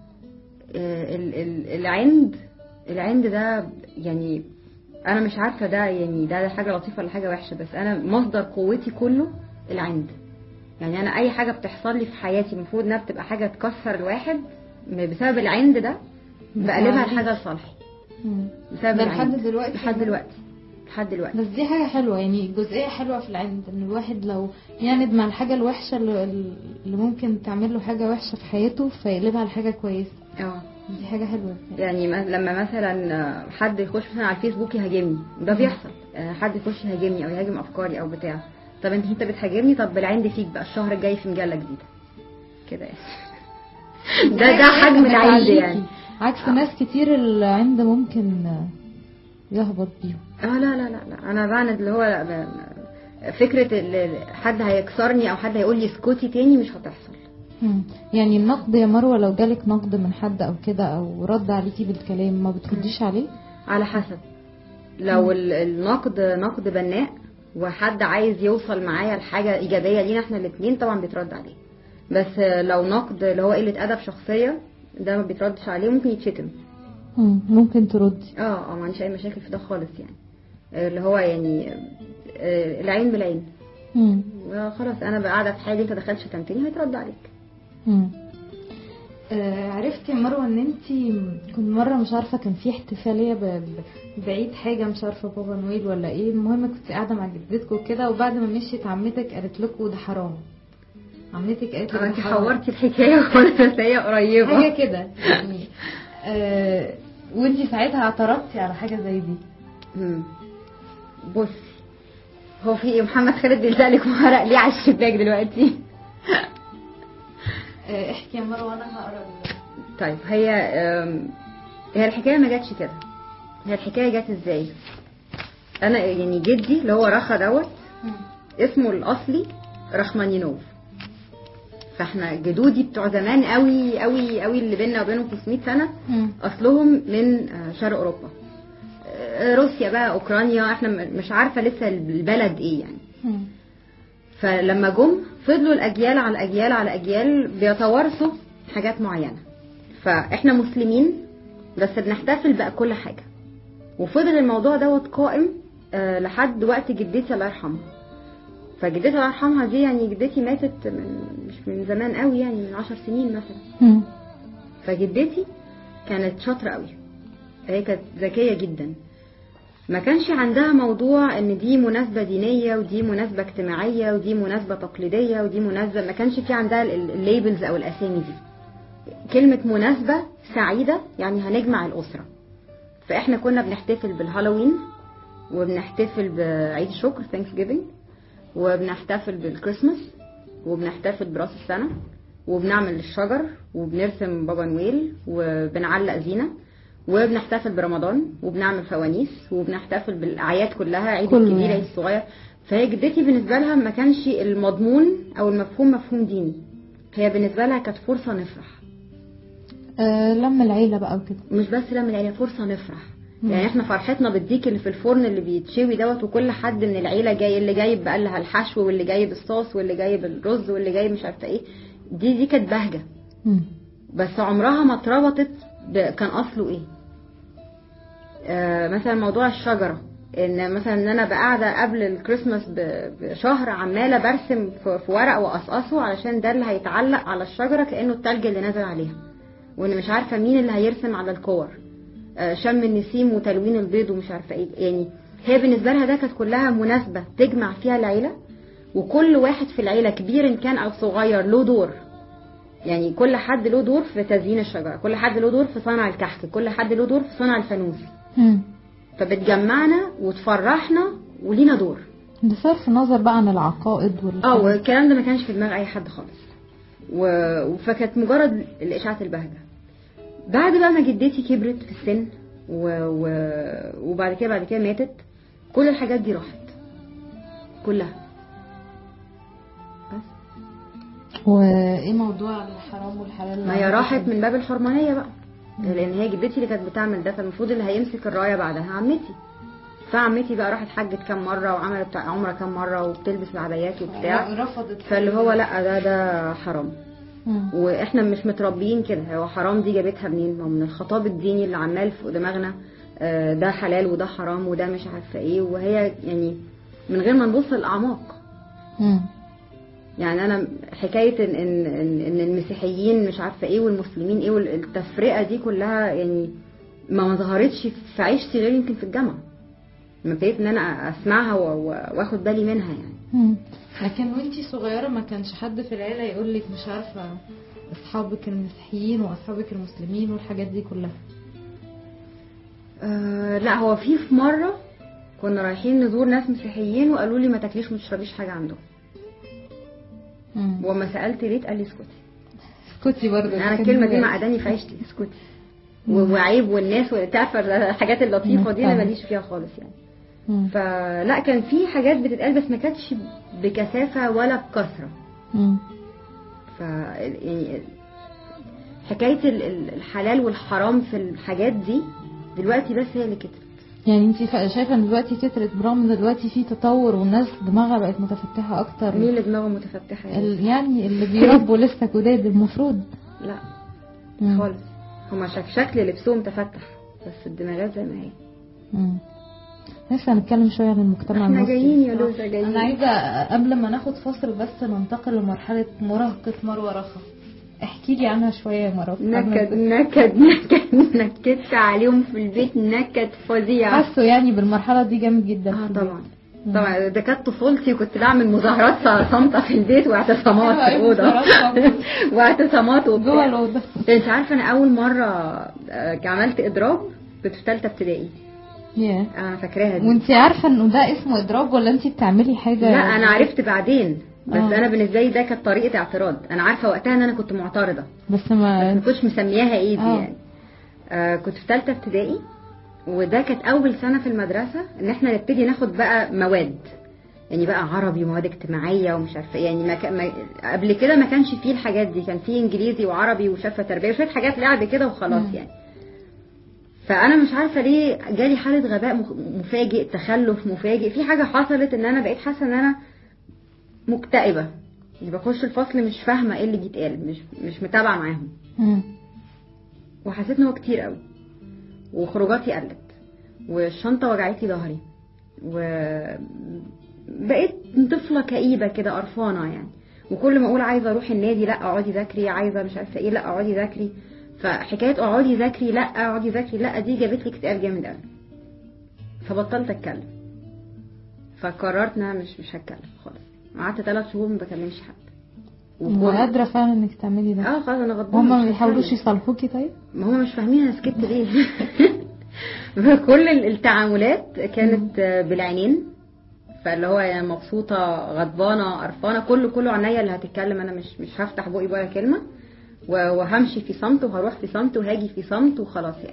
آه، ال- ال- العند العند ده يعني انا مش عارفة ده يعني ده, ده حاجة لطيفة ولا حاجة وحشة بس انا مصدر قوتي كله العند يعني انا اي حاجة بتحصل لي في حياتي المفروض انها بتبقى حاجة تكسر الواحد بسبب العند ده بقلبها بتعالي. لحاجة لصالحي مم. بسبب ده العند. لحد دلوقتي لحد كمان؟ دلوقتي لحد دلوقتي بس دي حاجة حلوة يعني جزئية حلوة في العند ان الواحد لو يعند مع الحاجة الوحشة اللي, اللي ممكن تعمل له حاجة وحشة في حياته فيقلبها لحاجة كويسة اه دي حاجة حلوة يعني ما- لما مثلا آه، حد يخش مثلا على الفيسبوك يهاجمني ده بيحصل آه، حد يخش يهاجمني او يهاجم افكاري او بتاع طب انت انت بتهاجمني طب بالعند فيك بقى الشهر الجاي في مجله جديده كده يعني ده ده حجم العند يعني عكس ناس كتير العند ممكن يهبط بيهم اه لا لا لا, لا. انا بعند اللي هو لا، ب- فكره ال- حد هيكسرني او حد هيقول لي اسكتي تاني مش هتحصل مم. يعني النقد يا مروة لو جالك نقد من حد او كده او رد عليكي بالكلام ما بترديش عليه على حسب لو ال- النقد نقد بناء وحد عايز يوصل معايا لحاجه ايجابيه لينا احنا الاثنين طبعا بيترد عليه بس لو نقد اللي هو قله ادب شخصيه ده ما بيتردش عليه ممكن يتشتم مم. ممكن تردي اه اه ما عنديش اي مشاكل في ده خالص يعني آه، اللي هو يعني آه، العين بالعين مم. آه، خلاص انا بقى قاعده في حالي انت دخلت شتمتني هيترد عليك مم. آه، عرفتي يا مروه ان انت كنت مره مش عارفه كان في احتفاليه ب- ب- بعيد حاجه مش عارفه بابا نويل ولا ايه المهم كنت قاعده مع جدتك وكده وبعد ما مشيت عمتك قالت لكم ده حرام عمتك قالت لك اه ده انت حرام. حورتي الحكايه خالص بس هي قريبه حاجه كده يعني آه وانت ساعتها اعترضتي على حاجه زي دي مم. بصي هو في ايه محمد خالد بيلزقلك ورق ليه على الشباك دلوقتي آه احكي يا مروه وانا هقرا ال- طيب هي آم، هي الحكايه ما جاتش كده هي الحكايه جت ازاي انا يعني جدي اللي هو رخا دوت اسمه الاصلي رحمانينوف فاحنا جدودي بتوع زمان قوي قوي قوي اللي بيننا وبينهم 500 سنه مم. اصلهم من آه، شرق اوروبا آه، روسيا بقى اوكرانيا احنا م- مش عارفه لسه البلد ايه يعني مم. فلما جم فضلوا الاجيال على اجيال على اجيال بيتوارثوا حاجات معينه فاحنا مسلمين بس بنحتفل بقى كل حاجه وفضل الموضوع دوت قائم آه، لحد وقت جدتي الله يرحمها فجدتي الله يرحمها دي يعني جدتي ماتت من مش من زمان قوي يعني من عشر سنين مثلا مم. فجدتي كانت شاطرة قوي هي كانت ذكية جدا ما كانش عندها موضوع ان دي مناسبة دينية ودي مناسبة اجتماعية ودي مناسبة تقليدية ودي مناسبة ما كانش في عندها ال- الليبلز او الاسامي دي كلمة مناسبة سعيدة يعني هنجمع الأسرة فاحنا كنا بنحتفل بالهالوين وبنحتفل بعيد الشكر ثانكس جيفينج وبنحتفل بالكريسماس وبنحتفل براس السنة وبنعمل الشجر وبنرسم بابا نويل وبنعلق زينة وبنحتفل برمضان وبنعمل فوانيس وبنحتفل بالأعياد كلها عيد كله الكبير يعني. عيد الصغير فهي جدتي بالنسبة لها ما كانش المضمون أو المفهوم مفهوم ديني هي بالنسبة لها كانت فرصة نفرح آه لم العيلة بقى وكده مش بس لما العيله فرصه نفرح مم. يعني احنا فرحتنا بالديك اللي في الفرن اللي بيتشوي دوت وكل حد من العيله جاي اللي جايب بقى لها الحشو واللي جايب الصوص واللي جايب الرز واللي جايب مش عارفه ايه دي دي كانت بهجه مم. بس عمرها ما اتربطت ب... كان اصله ايه آه مثلا موضوع الشجره ان مثلا ان انا بقى قاعده قبل الكريسماس ب- بشهر عماله برسم في في ورق واقصقصه علشان ده اللي هيتعلق على الشجره كانه التلج اللي نازل عليها وان مش عارفه مين اللي هيرسم على الكور آه، شم النسيم وتلوين البيض ومش عارفه ايه يعني هي بالنسبه لها ده كانت كلها مناسبه تجمع فيها العيله وكل واحد في العيله كبير ان كان او صغير له دور يعني كل حد له دور في تزيين الشجره كل حد له دور في صنع الكحك كل حد له دور في صنع الفانوس مم. فبتجمعنا وتفرحنا ولينا دور بصرف النظر بقى عن العقائد وال اه والكلام ده ما كانش في دماغ اي حد خالص و... فكانت مجرد الاشاعه البهجه بعد بقى ما جدتي كبرت في السن و... و... وبعد كده بعد كده ماتت كل الحاجات دي راحت كلها بس وايه موضوع الحرام والحلال ما هي راحت من باب الحرمانيه بقى لان هي جدتي اللي كانت بتعمل ده فالمفروض اللي هيمسك الرايه بعدها عمتي فعمتي بقى راحت حجت كام مره وعملت عمره كام مره وبتلبس العبايات وبتاع رفضت فاللي هو لا ده ده حرام مم. واحنا مش متربيين كده هو حرام دي جابتها منين ما هو من الخطاب الديني اللي عمال فوق دماغنا آه، ده حلال وده حرام وده مش عارفه ايه وهي يعني من غير ما نبص للاعماق مم. يعني انا حكايه ان ان ان, إن المسيحيين مش عارفه ايه والمسلمين ايه والتفرقه دي كلها يعني ما ما ظهرتش في عيشتي غير يمكن في الجامعه لما ابتديت ان انا اسمعها و- و- واخد بالي منها يعني مم. لكن وانتي صغيرة ما كانش حد في العيلة يقول لك مش عارفة اصحابك المسيحيين واصحابك المسلمين والحاجات دي كلها آه لا هو في في مره كنا رايحين نزور ناس مسيحيين وقالوا لي ما تاكليش وما تشربيش حاجه عندهم مم. وما سالت ليه قال لي اسكتي اسكتي برضه انا الكلمه دي معداني في عيشتي اسكتي و- وعيب والناس تعرف الحاجات اللطيفه دي انا مم. ماليش فيها خالص يعني مم. فلا كان في حاجات بتتقال بس ما كانتش بكثافه ولا بكثره مم. ف يعني حكايه ال- ال- الحلال والحرام في الحاجات دي دلوقتي بس هي اللي كترت يعني انتي فا- شايفة ان دلوقتي كترت برغم ان دلوقتي في تطور والناس دماغها بقت متفتحة اكتر مين اللي دماغه متفتحه يعني؟ ال- يعني اللي بيربوا لسه جداد المفروض لا مم. خالص هما شك شكل لبسهم تفتح بس الدماغات زي ما هي مم. لسه هنتكلم شوية عن المجتمع احنا المصري جايين يا بصراحة. لوزة جايين انا عايزة قبل ما ناخد فاصل بس ننتقل لمرحلة مراهقة مروة رخا احكي لي عنها شوية يا مروة نكد نكد نكد نكدت عليهم في البيت نكد فظيع حسوا يعني بالمرحلة دي جامد جدا اه في طبعا مم. طبعا ده كانت طفولتي وكنت بعمل مظاهرات صامتة في البيت واعتصامات في أيوة، الأوضة مظاهرات صامتة. واعتصامات جوه وبتاع الأوضة انت عارفة انا أول مرة آه، عملت إضراب كنت في ثالثة ابتدائي ياه انا فاكراها دي وانتي عارفة انه ده اسمه اضراب ولا انتي بتعملي حاجة لا انا عرفت بعدين بس آه. انا بالنسبه لي ده كانت طريقه اعتراض انا عارفه وقتها ان انا كنت معترضه بس بس ما ما كنتش مسمياها ايه دي آه. يعني آه كنت في ثالثه ابتدائي وده كانت اول سنه في المدرسه ان احنا نبتدي ناخد بقى مواد يعني بقى عربي ومواد اجتماعيه ومش عارفه إيه. يعني ما, كان ما قبل كده ما كانش فيه الحاجات دي كان فيه انجليزي وعربي وشفه تربيه وشويه حاجات لعب كده وخلاص مم. يعني فانا مش عارفه ليه جالي حاله غباء مخ- مفاجئ تخلف مفاجئ في حاجه حصلت ان انا بقيت حاسه ان انا مكتئبه يعني بخش الفصل مش فاهمه ايه اللي بيتقال مش مش متابعه معاهم مم. وحسيت ان هو كتير قوي وخروجاتي قلت والشنطه وجعت لي ظهري وبقيت طفله كئيبه كده قرفانه يعني وكل ما اقول عايزه اروح النادي لا اقعدي ذاكري عايزه مش عارفه ايه لا اقعدي ذاكري فحكايه اقعدي ذاكري لا اقعدي ذاكري لا دي جابت لي اكتئاب جامد قوي فبطلت اتكلم فقررت ان انا مش مش هتكلم خالص قعدت ثلاث شهور ما بكلمش حد وكل- وقادرة فعلا انك تعملي ده اه خلاص انا غضبانه هما مش ما بيحاولوش هتكلم. يصالحوكي طيب ما هم مش فاهمين انا سكت ليه كل التعاملات كانت بالعينين فاللي هو يعني مبسوطه غضبانه قرفانه كله كله عينيا اللي هتتكلم انا مش مش هفتح بقي ولا كلمه و- وهمشي في صمت وهروح في صمت وهاجي في صمت وخلاص يعني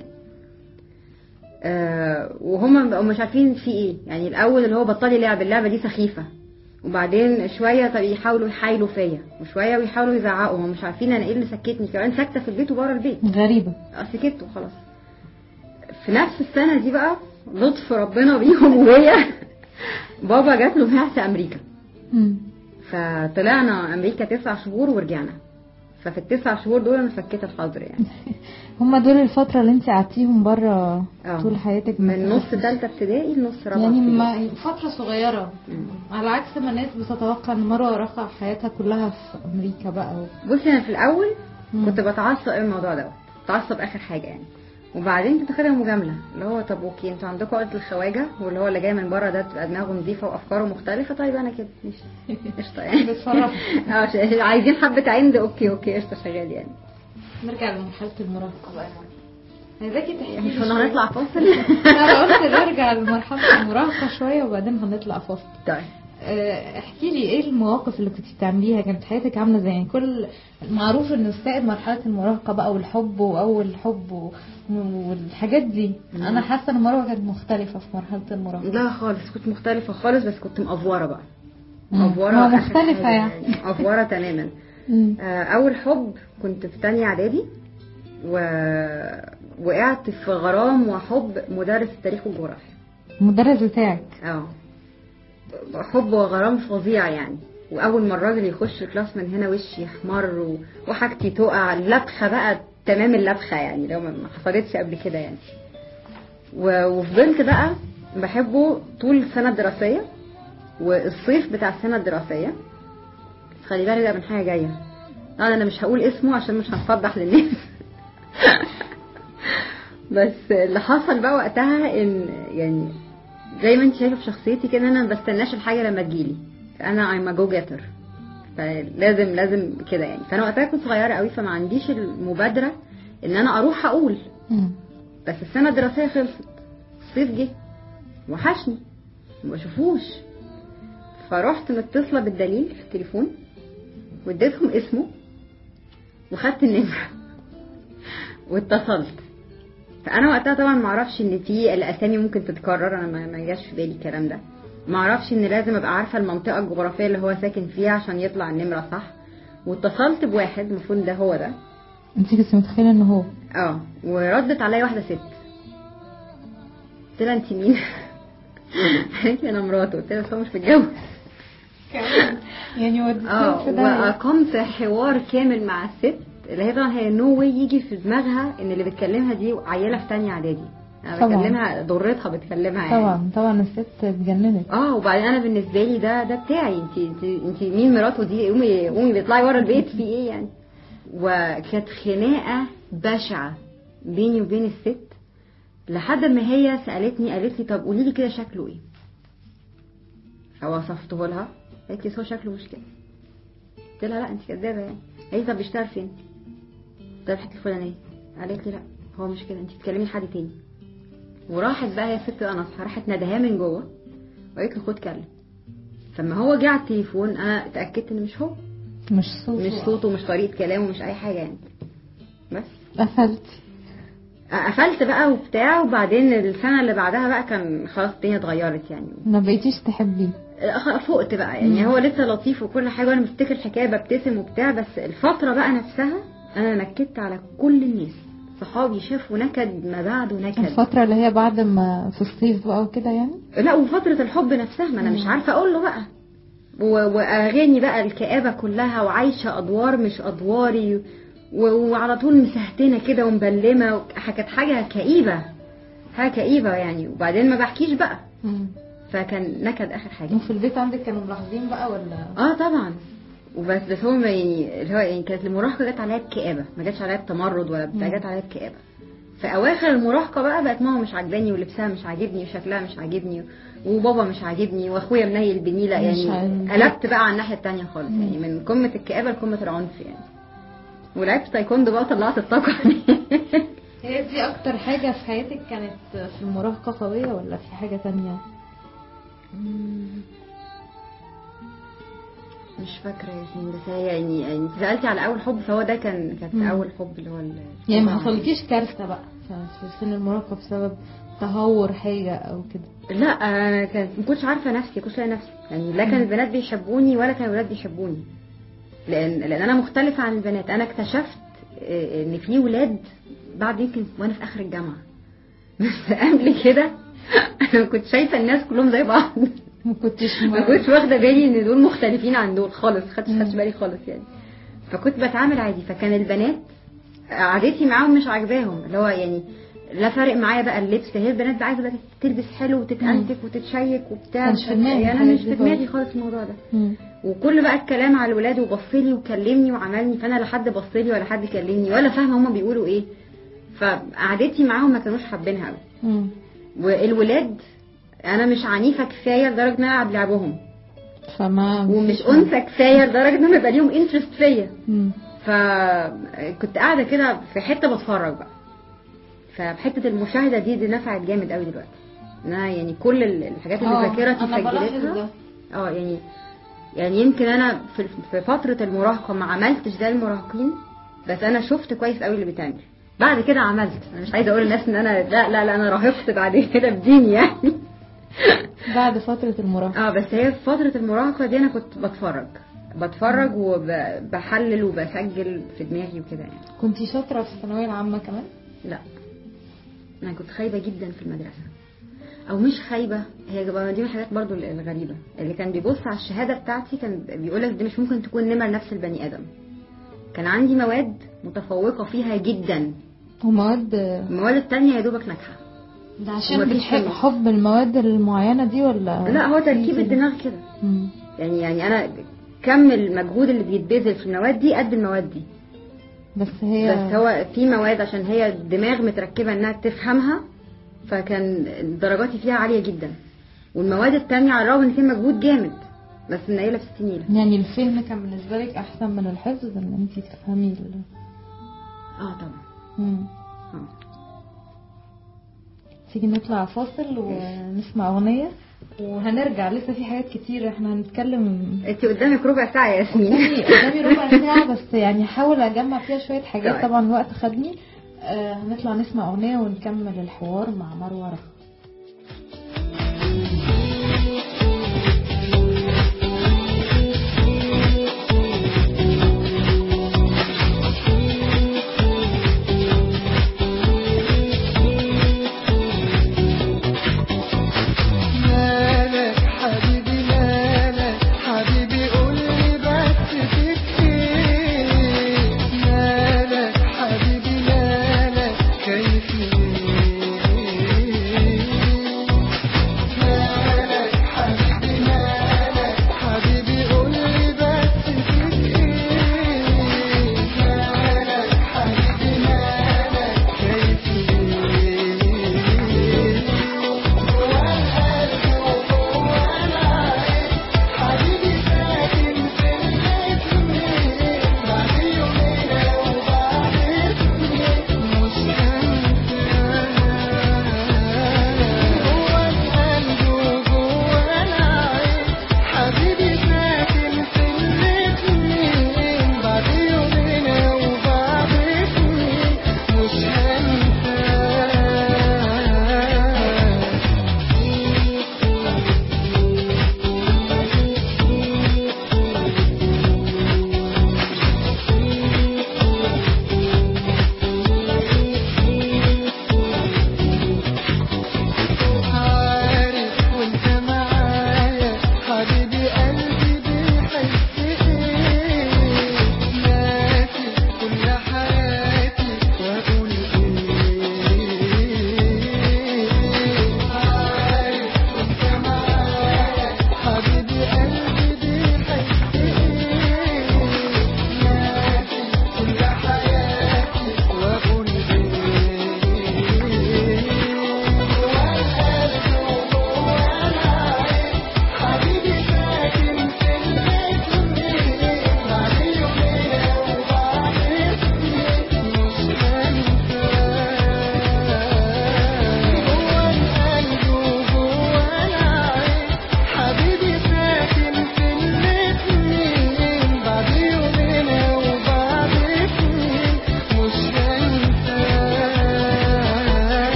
آه وهم بقوا مش عارفين في ايه يعني الاول اللي هو بطلي لعب اللعبه دي سخيفه وبعدين شويه طب يحاولوا يحايلوا فيا وشويه ويحاولوا يزعقوا هم مش عارفين انا ايه اللي سكتني كمان ساكته في البيت وبره البيت غريبة سكت وخلاص في نفس السنة دي بقى لطف ربنا بيهم وهي بابا جات له بعثة أمريكا مم. فطلعنا أمريكا تسع شهور ورجعنا ففي التسع شهور دول أنا فكيت الحظر يعني هما دول الفترة اللي انت قعدتيهم بره آه. طول حياتك من ما نص سافرتيش. تالتة ابتدائي لنص رابعة يعني ابتدائي. ما فترة صغيرة على عكس ما الناس بتتوقع ان مروة رخى حياتها كلها في امريكا بقى و... بصي أنا في الأول مم. كنت بتعصب قوي الموضوع ده بتعصب آخر حاجة يعني وبعدين كنت واخدها مجاملة اللي هو طب اوكي انتوا عندكم عقدة الخواجة واللي هو اللي جاي من بره ده بتبقى دماغه نظيفة وأفكاره مختلفة طيب أنا كده ماشي قشطة يعني بتصرفي. اه ش- عايزين حبة عند اوكي اوكي قشطة شغال يعني نرجع لمرحلة المراهقة بقى عايزاكي تحكي مش لي كنا شوية. هنطلع فاصل انا قلت نرجع لمرحلة المراهقة شوية وبعدين هنطلع فاصل طيب آه، احكي لي ايه المواقف اللي كنت بتعمليها كانت حياتك عامله ازاي يعني كل معروف ان السائد مرحله المراهقه بقى والحب واول حب و- والحاجات دي انا حاسه ان مروه كانت مختلفه في مرحله المراهقه لا خالص كنت مختلفة خالص بس كنت مأفورة بقى مم. مأفورة ما آخر مختلفة حاجة يعني. مأفورة تماما مم. آه، أول حب كنت في تانية إعدادي و... وقعت في غرام وحب مدرس التاريخ والجغرافيا المدرس بتاعك اه حب وغرام فظيع يعني واول ما الراجل يخش الكلاس من هنا وشي يحمر و- وحاجتي تقع اللبخه بقى تمام اللبخه يعني لو ما ما حصلتش قبل كده يعني و- وفضلت بقى بحبه طول السنه الدراسيه والصيف بتاع السنه الدراسيه خلي بالك بقى من حاجه جايه لا انا مش هقول اسمه عشان مش هنفضح للناس بس اللي حصل بقى وقتها ان يعني زي ما انت شايفه في شخصيتي كده انا ما بستناش الحاجه لما تجيلي انا I'm a go getter فلازم لازم كده يعني فانا وقتها كنت صغيره قوي فما عنديش المبادره ان انا اروح اقول مم. بس السنه الدراسيه خلصت الصيف جه وحشني ما بشوفوش فرحت متصله بالدليل في التليفون واديتهم اسمه وخدت النمره واتصلت فانا وقتها طبعا ما اعرفش ان في الاسامي ممكن تتكرر انا ما- ما جاش في بالي الكلام ده ما اعرفش ان لازم ابقى عارفه المنطقه الجغرافيه اللي هو ساكن فيها عشان يطلع النمره صح واتصلت بواحد المفروض ده هو ده انت كنت متخيله ان هو اه وردت عليا واحده ست قلت لها انت مين قالت لي انا مراته قلت لها بس هو مش متجوز يعني وديتهم اه في ده واقمت حوار كامل مع الست اللي هي طبعا هي نو واي يجي في دماغها ان اللي بتكلمها دي عيله في تانية اعدادي انا طبعا. بكلمها ضرتها بتكلمها يعني طبعا طبعا الست اتجننت اه وبعدين انا بالنسبه لي ده ده بتاعي انت انت انت مين مراته دي قومي قومي بيطلعي ورا البيت في ايه يعني وكانت خناقه بشعه بيني وبين الست لحد ما هي سالتني قالت لي طب قولي لي كده شكله ايه فوصفته لها قالت لي "بس هو شكله مش كده قلت لها لا انت كدابه يعني قالت لي طب بيشتغل فين قلت لها الحته الفلانيه قالت لي لا هو مش كده انت بتكلمي لحد تاني وراحت بقى هي الست بقى نصحى راحت ندهاه من جوه وقالت له خد كلم فلما هو جه على التليفون انا اتاكدت ان مش هو مش صوت مش صوته مش طريقه كلامه مش اي حاجه يعني بس قفلتي قفلت بقى وبتاع وبعدين السنه اللي بعدها بقى كان خلاص الدنيا اتغيرت يعني ما بقيتيش تحبيه أخ- فقت بقى يعني هو لسه لطيف وكل حاجه وانا بفتكر الحكايه ببتسم وبتاع بس الفتره بقى نفسها انا نكدت على كل الناس صحابي شافوا نكد ما بعده نكد الفتره اللي هي بعد ما في الصيف بقى وكده يعني لا وفترة الحب نفسها ما انا مش عارفة اقول له بقى و- واغاني بقى الكآبة كلها وعايشة ادوار مش ادواري و- وعلى طول مسهتنة كده ومبلمة وك- كانت حاجة كئيبة حاجة كئيبة يعني وبعدين ما بحكيش بقى مم. فكان نكد اخر حاجة وفي البيت عندك كانوا ملاحظين بقى ولا اه طبعا وبس بس هو ما يعني اللي هو يعني كانت المراهقه جت عليا بكآبه ما جاتش عليا بتمرد ولا بتاع مم. جت عليا بكآبه في اواخر المراهقه بقى بقت ماما مش عاجباني ولبسها مش عاجبني وشكلها مش عاجبني وبابا مش عاجبني واخويا منيل بنيله مش يعني عاجبني. قلبت بقى على الناحيه التانية خالص مم. يعني من قمه الكآبه لقمه العنف يعني ولعبت تايكوندو بقى طلعت الطاقه هي دي اكتر حاجة في حياتك كانت في المراهقة قوية ولا في حاجة تانية مش فاكره يا ياسمين بس هي يعني يعني انت سالتي على اول حب فهو ده كان كانت مم. اول حب اللي هو ال- يعني ما طبعاً. حصلكيش كارثة بقى في سن المراهقة بسبب تهور حاجة او كده لا انا كانت ما كنتش عارفه نفسي كنتش لاقي نفسي يعني لا كان البنات بيحبوني ولا كان الولاد بيحبوني لان لان انا مختلفه عن البنات انا اكتشفت آه، ان في ولاد بعد يمكن وانا في اخر الجامعه بس قبل كده انا كنت شايفه الناس كلهم زي بعض ما كنتش ما كنتش واخده بالي ان دول مختلفين عن دول خالص خدتش خدتش بالي خالص يعني فكنت بتعامل عادي فكان البنات قعدتي معاهم مش عاجباهم اللي هو يعني لا فارق معايا بقى اللبس هي البنات بقى عايزه بقى تلبس حلو وتتأنتك وتتشيك وبتاع كانش في دماغي يعني انا الحاجات مش دي في دماغي خالص. خالص الموضوع ده مم. وكل بقى الكلام على الولاد وبصلي وكلمني وعملني فانا لا حد بصلي ولا حد كلمني ولا فاهمه هما بيقولوا ايه فقعدتي معاهم ما كانوش حابينها قوي مم. والولاد انا مش عنيفه كفايه لدرجه ان انا العب لعبهم فما ومش انثى كفايه لدرجه ان هم يبقى ليهم انترست فيا مم. فكنت قاعده كده في حته بتفرج بقى فحته المشاهده دي دي نفعت جامد قوي دلوقتي ان انا يعني كل ال- الحاجات اللي آه، ذاكرتي أنا بلاحظ سجلتها ده. اه يعني يعني يمكن انا في في فتره المراهقه ما عملتش ده المراهقين بس انا شفت كويس قوي اللي بيتعمل بعد كده عملت انا مش عايزه اقول للناس ان انا لا لا لا انا راهقت بعد كده بديني يعني بعد فترة المراهقة اه بس هي في فترة المراهقة دي انا كنت بتفرج بتفرج وبحلل وبسجل في دماغي وكده يعني كنتي شاطرة في الثانوية العامة كمان لا انا كنت خايبة جدا في المدرسة او مش خايبة هي بقى دي من الحاجات برضو الغريبة اللي كان بيبص على الشهادة بتاعتي كان بيقولك دي مش ممكن تكون نمر نفس البني ادم كان عندي مواد متفوقة فيها جدا ومواد المواد التانية يا دوبك ناجحة ده عشان ومفيش بيحب حلو. حب المواد المعينة دي ولا لا هو تركيب كده؟ الدماغ كده مم. يعني يعني انا كم المجهود اللي بيتبذل في المواد دي قد المواد دي بس هي بس هو في مواد عشان هي الدماغ متركبة انها تفهمها فكان درجاتي فيها عالية جدا والمواد التانية على الرغم ان فيها مجهود جامد بس منيلة في السنيلة يعني الفهم كان بالنسبة لك أحسن من الحفظ إن أنت تفهمي ال... اه طبعا مم. اه تيجي نطلع فاصل ونسمع أغنية وهنرجع لسه في حاجات كتير احنا هنتكلم انت قدامك ربع ساعة يا ياسمين قدامي قدامي ربع ساعة بس يعني هحاول أجمع فيها شوية حاجات طيب. طبعا الوقت خدني آه هنطلع نسمع أغنية ونكمل الحوار مع مروة رخا مالك حبيبي مالك حبيبي قولي بس فيك ايه مالك حبيبي مالك كيف ليه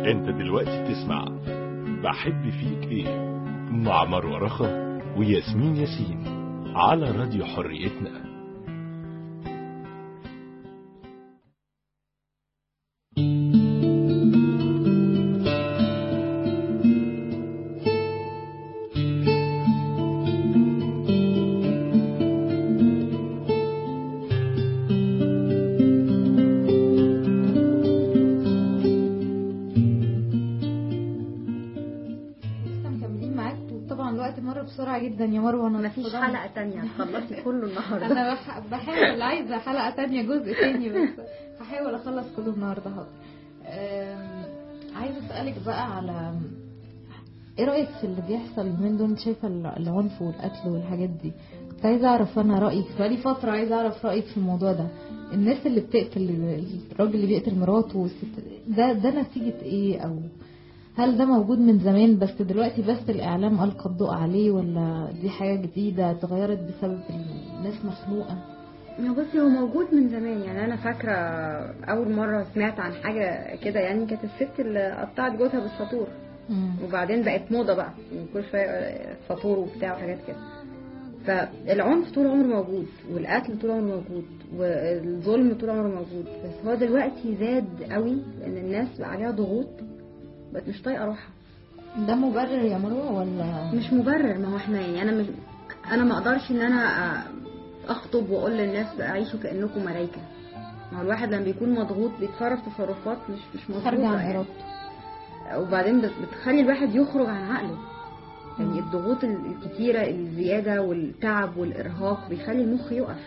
انت دلوقتي بتسمع بحب فيك ايه مع مروة رخا وياسمين ياسين على راديو حريتنا لسه مكملين معاك وطبعا الوقت مر بسرعه جدا يا مروه انا مفيش اتصدمت. حلقه تانية هتخلصي كله النهارده انا بح- بحاول عايزه حلقه تانية جزء تاني بس هحاول اخلص كله النهارده حاضر أم، عايزه اسالك بقى على ايه رايك في اللي بيحصل اليومين دول انت شايفه ال- العنف والقتل والحاجات دي كنت عايزه اعرف انا رايك بقالي فتره عايزه اعرف رايك في الموضوع ده الناس اللي بتقتل الراجل اللي بيقتل مراته والست ده ده نتيجه ايه او هل ده موجود من زمان بس دلوقتي بس الإعلام ألقى الضوء عليه ولا دي حاجة جديدة اتغيرت بسبب الناس مخنوقة يا بصي هو موجود من زمان يعني انا فاكره اول مره سمعت عن حاجه كده يعني كانت الست اللي قطعت جوزها بالساطور وبعدين بقت موضه بقى يعني كل شويه ساطور وبتاع وحاجات كده فالعنف طول عمره موجود والقتل طول عمره موجود والظلم طول عمره موجود بس هو دلوقتي زاد قوي لان الناس بقى عليها ضغوط بقت مش طايقه روحها ده مبرر يا مروة ولا مش مبرر ما هو احنا يعني انا مش انا ما اقدرش ان انا أ- اخطب واقول للناس بقى عيشوا كانكم ملايكه ما هو الواحد لما بيكون مضغوط بيتصرف تصرفات مش مش مظبوطه خارجة عن يعني. إرادته وبعدين بت- بتخلي الواحد يخرج عن عقله يعني الضغوط ال- الكتيرة الزيادة والتعب والإرهاق بيخلي المخ يقف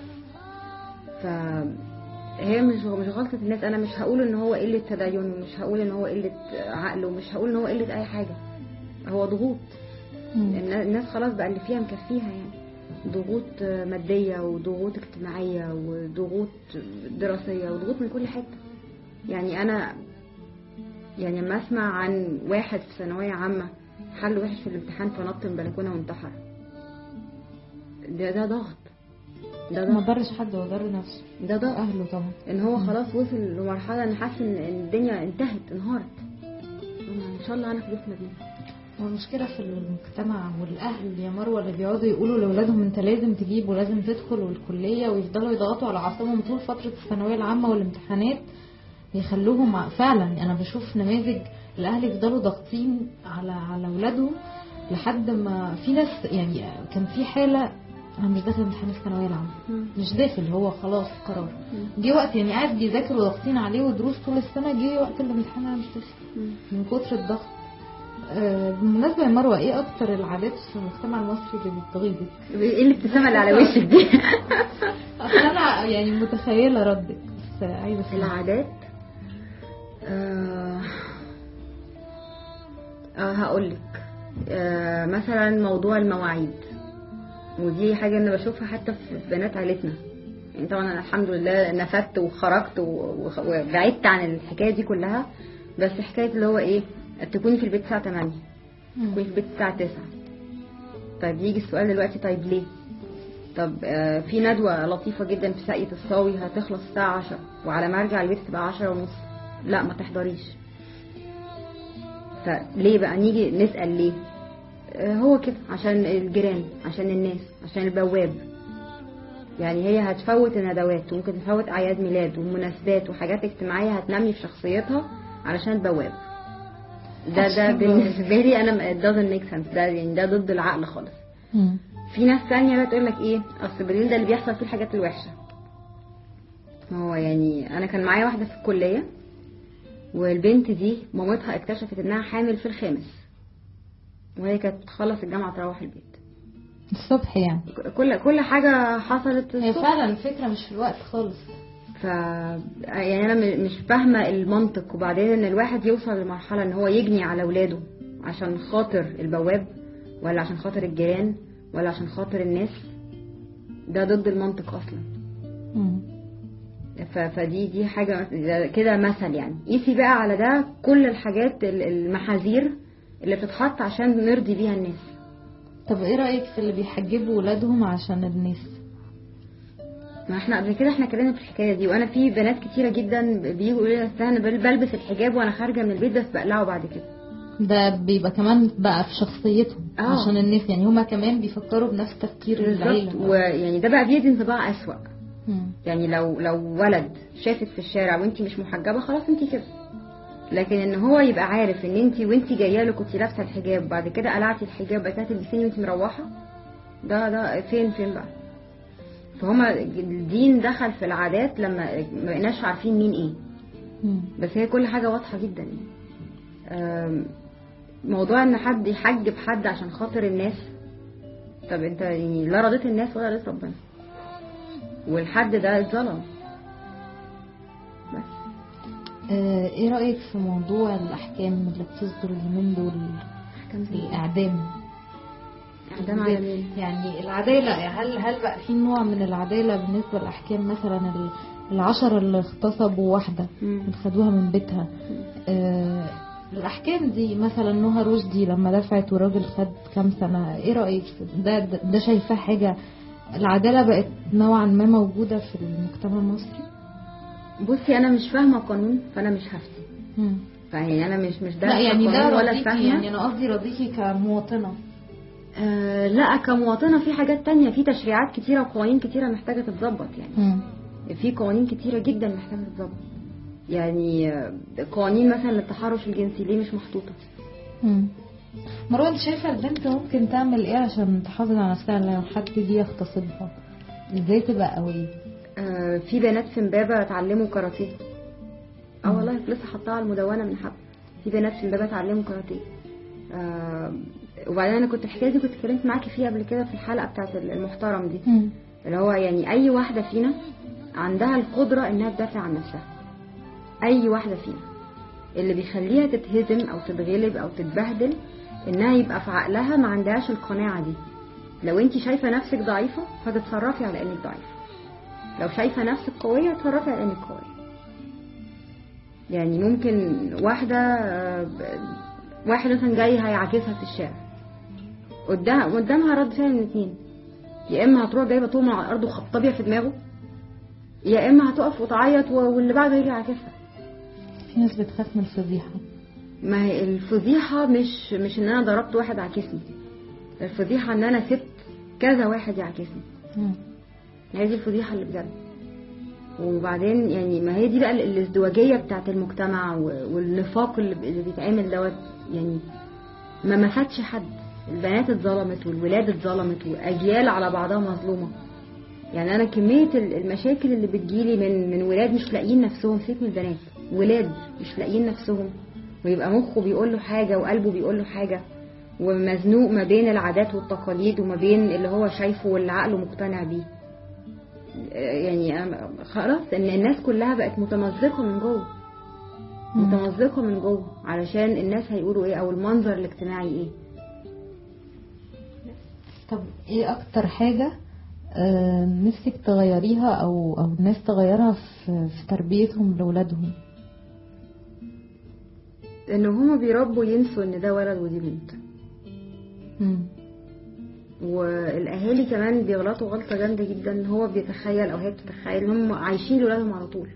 فهي مش مش غلطة الناس أنا مش هقول إن هو قلة تدين ومش هقول إن هو قلة عقل ومش هقول إن هو قلة أي حاجة هو ضغوط النا- الناس خلاص بقى اللي فيها مكفيها يعني ضغوط مادية وضغوط اجتماعية وضغوط دراسية وضغوط من كل حتة يعني أنا يعني لما اسمع عن واحد في ثانوية عامة حل وحش في الامتحان فنط من بلكونة وانتحر ده ده ضغط ده ما ضغط ضرش حد هو ضر نفسه ده ضغط أهله طبعا ان هو خلاص وصل لمرحلة ان حاسس ان إن الدنيا انتهت انهارت ان شاء الله انا فلوسنا دي هو المشكلة في المجتمع والأهل يا مروة اللي بيقعدوا يقولوا لأولادهم أنت لازم تجيب ولازم تدخل والكلية ويفضلوا يضغطوا على أعصابهم طول فترة الثانوية العامة والامتحانات يخلوهم ع- فعلا أنا بشوف نماذج الأهل يفضلوا ضاغطين على على أولادهم لحد ما في ناس يعني كان في حالة أنا مش داخل امتحان الثانوية العامة مش داخل هو خلاص قرار جه وقت يعني قاعد بيذاكر وضاغطين عليه ودروس طول السنة جه وقت الامتحان أنا مش داخل من كتر الضغط آه، بالمناسبة يا مروة ايه اكتر العادات في المجتمع المصري اللي بتغيظك؟ ايه الابتسامة اللي على وشك دي اصل انا يعني متخيلة ردك بس عايزة اسمع العادات آه آه هقولك آه مثلا موضوع المواعيد ودي حاجة أنا بشوفها حتى في بنات عيلتنا يعني طبعا أنا الحمد لله نفدت وخرجت و- وخ- وبعدت عن الحكاية دي كلها بس حكاية اللي هو إيه تكوني في البيت الساعة 8 تكوني في البيت الساعة 9 طيب يجي السؤال دلوقتي طيب ليه؟ طب آه، في ندوة لطيفة جدا في ساقية الصاوي هتخلص الساعة 10 وعلى ما ارجع البيت تبقى 10 ونص لا ما تحضريش فليه بقى نيجي نسأل ليه آه، هو كده عشان الجيران عشان الناس عشان البواب يعني هي هتفوت الندوات وممكن تفوت اعياد ميلاد ومناسبات وحاجات اجتماعية هتنمي في شخصيتها علشان البواب ده ده عشان بالنسبة لي انا it doesn't make sense ده يعني ده ضد العقل خالص مم. في ناس تانية بقى تقول لك ايه اصل بالليل ده اللي بيحصل فيه الحاجات الوحشه ما هو يعني انا كان معايا واحده في الكليه والبنت دي مامتها اكتشفت انها حامل في الخامس وهي كانت بتخلص الجامعه تروح البيت الصبح يعني كل كل حاجه حصلت هي الصبح. فعلا الفكرة مش في الوقت خالص ف يعني انا م- مش فاهمه المنطق وبعدين ان الواحد يوصل لمرحله ان هو يجني على اولاده عشان خاطر البواب ولا عشان خاطر الجيران ولا عشان خاطر الناس ده ضد المنطق اصلا مم. ف- فدي دي حاجه ده كده مثل يعني قيسي بقى على ده كل الحاجات ال- المحاذير اللي بتتحط عشان نرضي بيها الناس طب ايه رأيك في اللي بيحجبوا ولادهم عشان الناس؟ ما احنا قبل كده احنا اتكلمنا في الحكايه دي وانا في بنات كتيره جدا بيجوا يقولوا لي أصل انا بل- بلبس الحجاب وانا خارجه من البيت بس بقلعه بعد كده ده بيبقى كمان بقى في شخصيتهم آه. عشان الناس يعني هما كمان بيفكروا بنفس تفكير بالظبط العيله ويعني ده بقى بيدي انطباع اسوأ مم. يعني لو لو ولد شافك في الشارع وانت مش محجبه خلاص انت كده لكن ان هو يبقى عارف ان انت وانت جايه له كنت لابسه الحجاب وبعد كده قلعتي الحجاب بقى تلبسيني وانت مروحه ده ده فين فين بقى فهما الدين دخل في العادات لما ما بقيناش عارفين مين ايه مم. بس هي كل حاجه واضحه جدا يعني أم، موضوع ان حد يحجب حد عشان خاطر الناس طب انت يعني لا رضيت الناس ولا رضيت ربنا والحد ده اتظلم بس آه، ايه رايك في موضوع الاحكام اللي بتصدر اليومين دول احكام زي ايه؟ الاعدام اعدام على مين؟ يعني العدالة هل هل بقى في نوع من العدالة بالنسبة للأحكام مثلا ال- العشرة اللي اغتصبوا واحدة مم. خدوها من بيتها آه الأحكام دي مثلا نهى رشدي لما دفعت والراجل خد كام سنة ايه رأيك في- ده ده, ده شايفاه حاجة العدالة بقت نوعا ما موجودة في المجتمع المصري بصي انا مش فاهمه قانون فانا مش هفتي مم. فيعني انا مش مش لا دارسه يعني ده قانون ولا رضيكي فاهمه يعني أنا قصدي رضيكي كمواطنة آه لا كمواطنه في حاجات تانية في تشريعات كتيره وقوانين كتيره محتاجه تتظبط يعني مم. في قوانين كتيرة جدا محتاجة تتظبط يعني آه، قوانين مثلا للتحرش الجنسي ليه مش محطوطة مم. مروه انت شايفه البنت ممكن تعمل ايه عشان تحافظ على نفسها لو حد جه يغتصبها ازاي تبقى قويه آه، في بنات في امبابة اتعلموا كاراتيه اه والله لسه حطها على المدونة من حبة في بنات في امبابة اتعلموا كاراتيه آه، وبعدين انا كنت الحكايه دي كنت اتكلمت معاكي فيها قبل كده في الحلقه بتاعت المحترم دي مم. اللي هو يعني اي واحده فينا عندها القدره انها تدافع عن نفسها اي واحده فينا اللي بيخليها تتهزم او تتغلب او تتبهدل انها يبقى في عقلها ما عندهاش القناعه دي لو انت شايفه نفسك ضعيفه فتتصرفي على انك ضعيفه لو شايفه نفسك قويه تتصرفي على انك قويه يعني ممكن واحده آه، ب- واحد مثلا جاي هيعاكسها في الشارع قدامها قدامها رد فعل من اتنين يا اما هتروح جايبه طومه على الارض وخطابيه في دماغه يا اما هتقف وتعيط و- واللي بعده يجي يعاكسها في ناس بتخاف من الفضيحه ما هي الفضيحه مش مش ان انا ضربت واحد عاكسني الفضيحه ان انا سبت كذا واحد يعاكسني مم. هي دي الفضيحه اللي بجد وبعدين يعني ما هي دي بقى ال- الازدواجيه بتاعت المجتمع و- والنفاق اللي ب- اللي بيتعمل دوت يعني ما مساتش حد البنات اتظلمت والولاد اتظلمت واجيال على بعضها مظلومه يعني انا كميه ال- المشاكل اللي بتجيلي من من ولاد مش لاقيين نفسهم سيبك من البنات ولاد مش لاقيين نفسهم ويبقى مخه بيقول له حاجه وقلبه بيقول له حاجه ومزنوق ما بين العادات والتقاليد وما بين اللي هو شايفه واللي عقله مقتنع بيه يعني أنا- خلاص ان الناس كلها بقت متمزقه من جوه مم. متمزقه من جوه علشان الناس هيقولوا ايه او المنظر الاجتماعي ايه طب ايه اكتر حاجه آه، نفسك تغيريها او او الناس تغيرها في, في تربيتهم لاولادهم ان هما بيربوا ينسوا ان ده ولد ودي بنت مم. والاهالي كمان بيغلطوا غلطه جامده جدا ان هو بيتخيل او هي بتتخيل ان هم عايشين لاولادهم على طول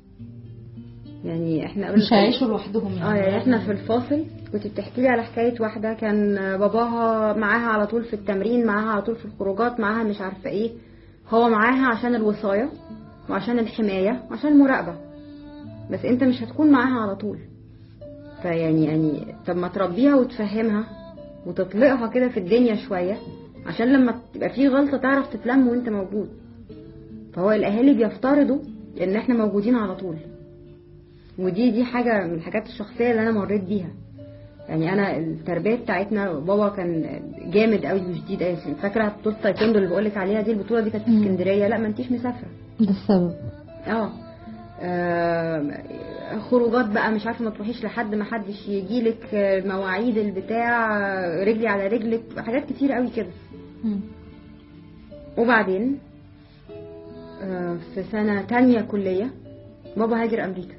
يعني احنا قبل مش هيعيشوا لوحدهم اه يعني احنا في الفاصل كنت بتحكي لي على حكايه واحده كان باباها معاها على طول في التمرين معاها على طول في الخروجات معاها مش عارفه ايه هو معاها عشان الوصايه وعشان الحمايه وعشان المراقبه بس انت مش هتكون معاها على طول فيعني يعني طب ما تربيها وتفهمها وتطلقها كده في الدنيا شويه عشان لما تبقى في غلطه تعرف تتلم وانت موجود فهو الاهالي بيفترضوا ان احنا موجودين على طول ودي دي حاجة من الحاجات الشخصية اللي أنا مريت بيها يعني أنا التربية بتاعتنا بابا كان جامد قوي وشديد قوي فاكرة بطولة تايكوندو اللي بقولك عليها دي البطولة دي كانت في مم. اسكندرية لا ما انتيش مسافرة ده السبب اه آم، خروجات بقى مش عارفه ما تروحيش لحد ما حدش يجيلك آه، مواعيد البتاع آه، رجلي على رجلك حاجات كتير قوي كده مم. وبعدين آه، في سنة تانية كلية بابا هاجر أمريكا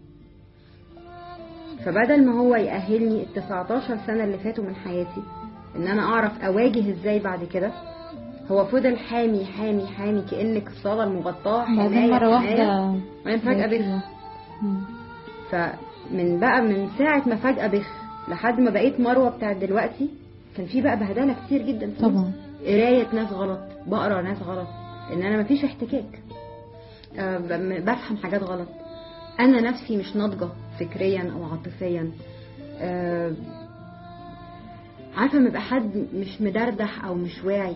فبدل ما هو يأهلني ال 19 سنة اللي فاتوا من حياتي إن أنا أعرف أواجه إزاي بعد كده هو فضل حامي حامي حامي كانك الصاله المغطاه بعدين حمايه مرة حماية. واحدة وبعدين فجاه بخ مم. فمن بقى من ساعه ما فجاه بخ لحد ما بقيت مروه بتاعت دلوقتي كان في بقى بهدله كتير جدا في طبعا قرايه ناس غلط بقرا ناس غلط ان انا مفيش احتكاك آه، ب- بفهم حاجات غلط انا نفسي مش ناضجه فكريا او عاطفيا آه، عارفه لما يبقى حد مش مدردح او مش واعي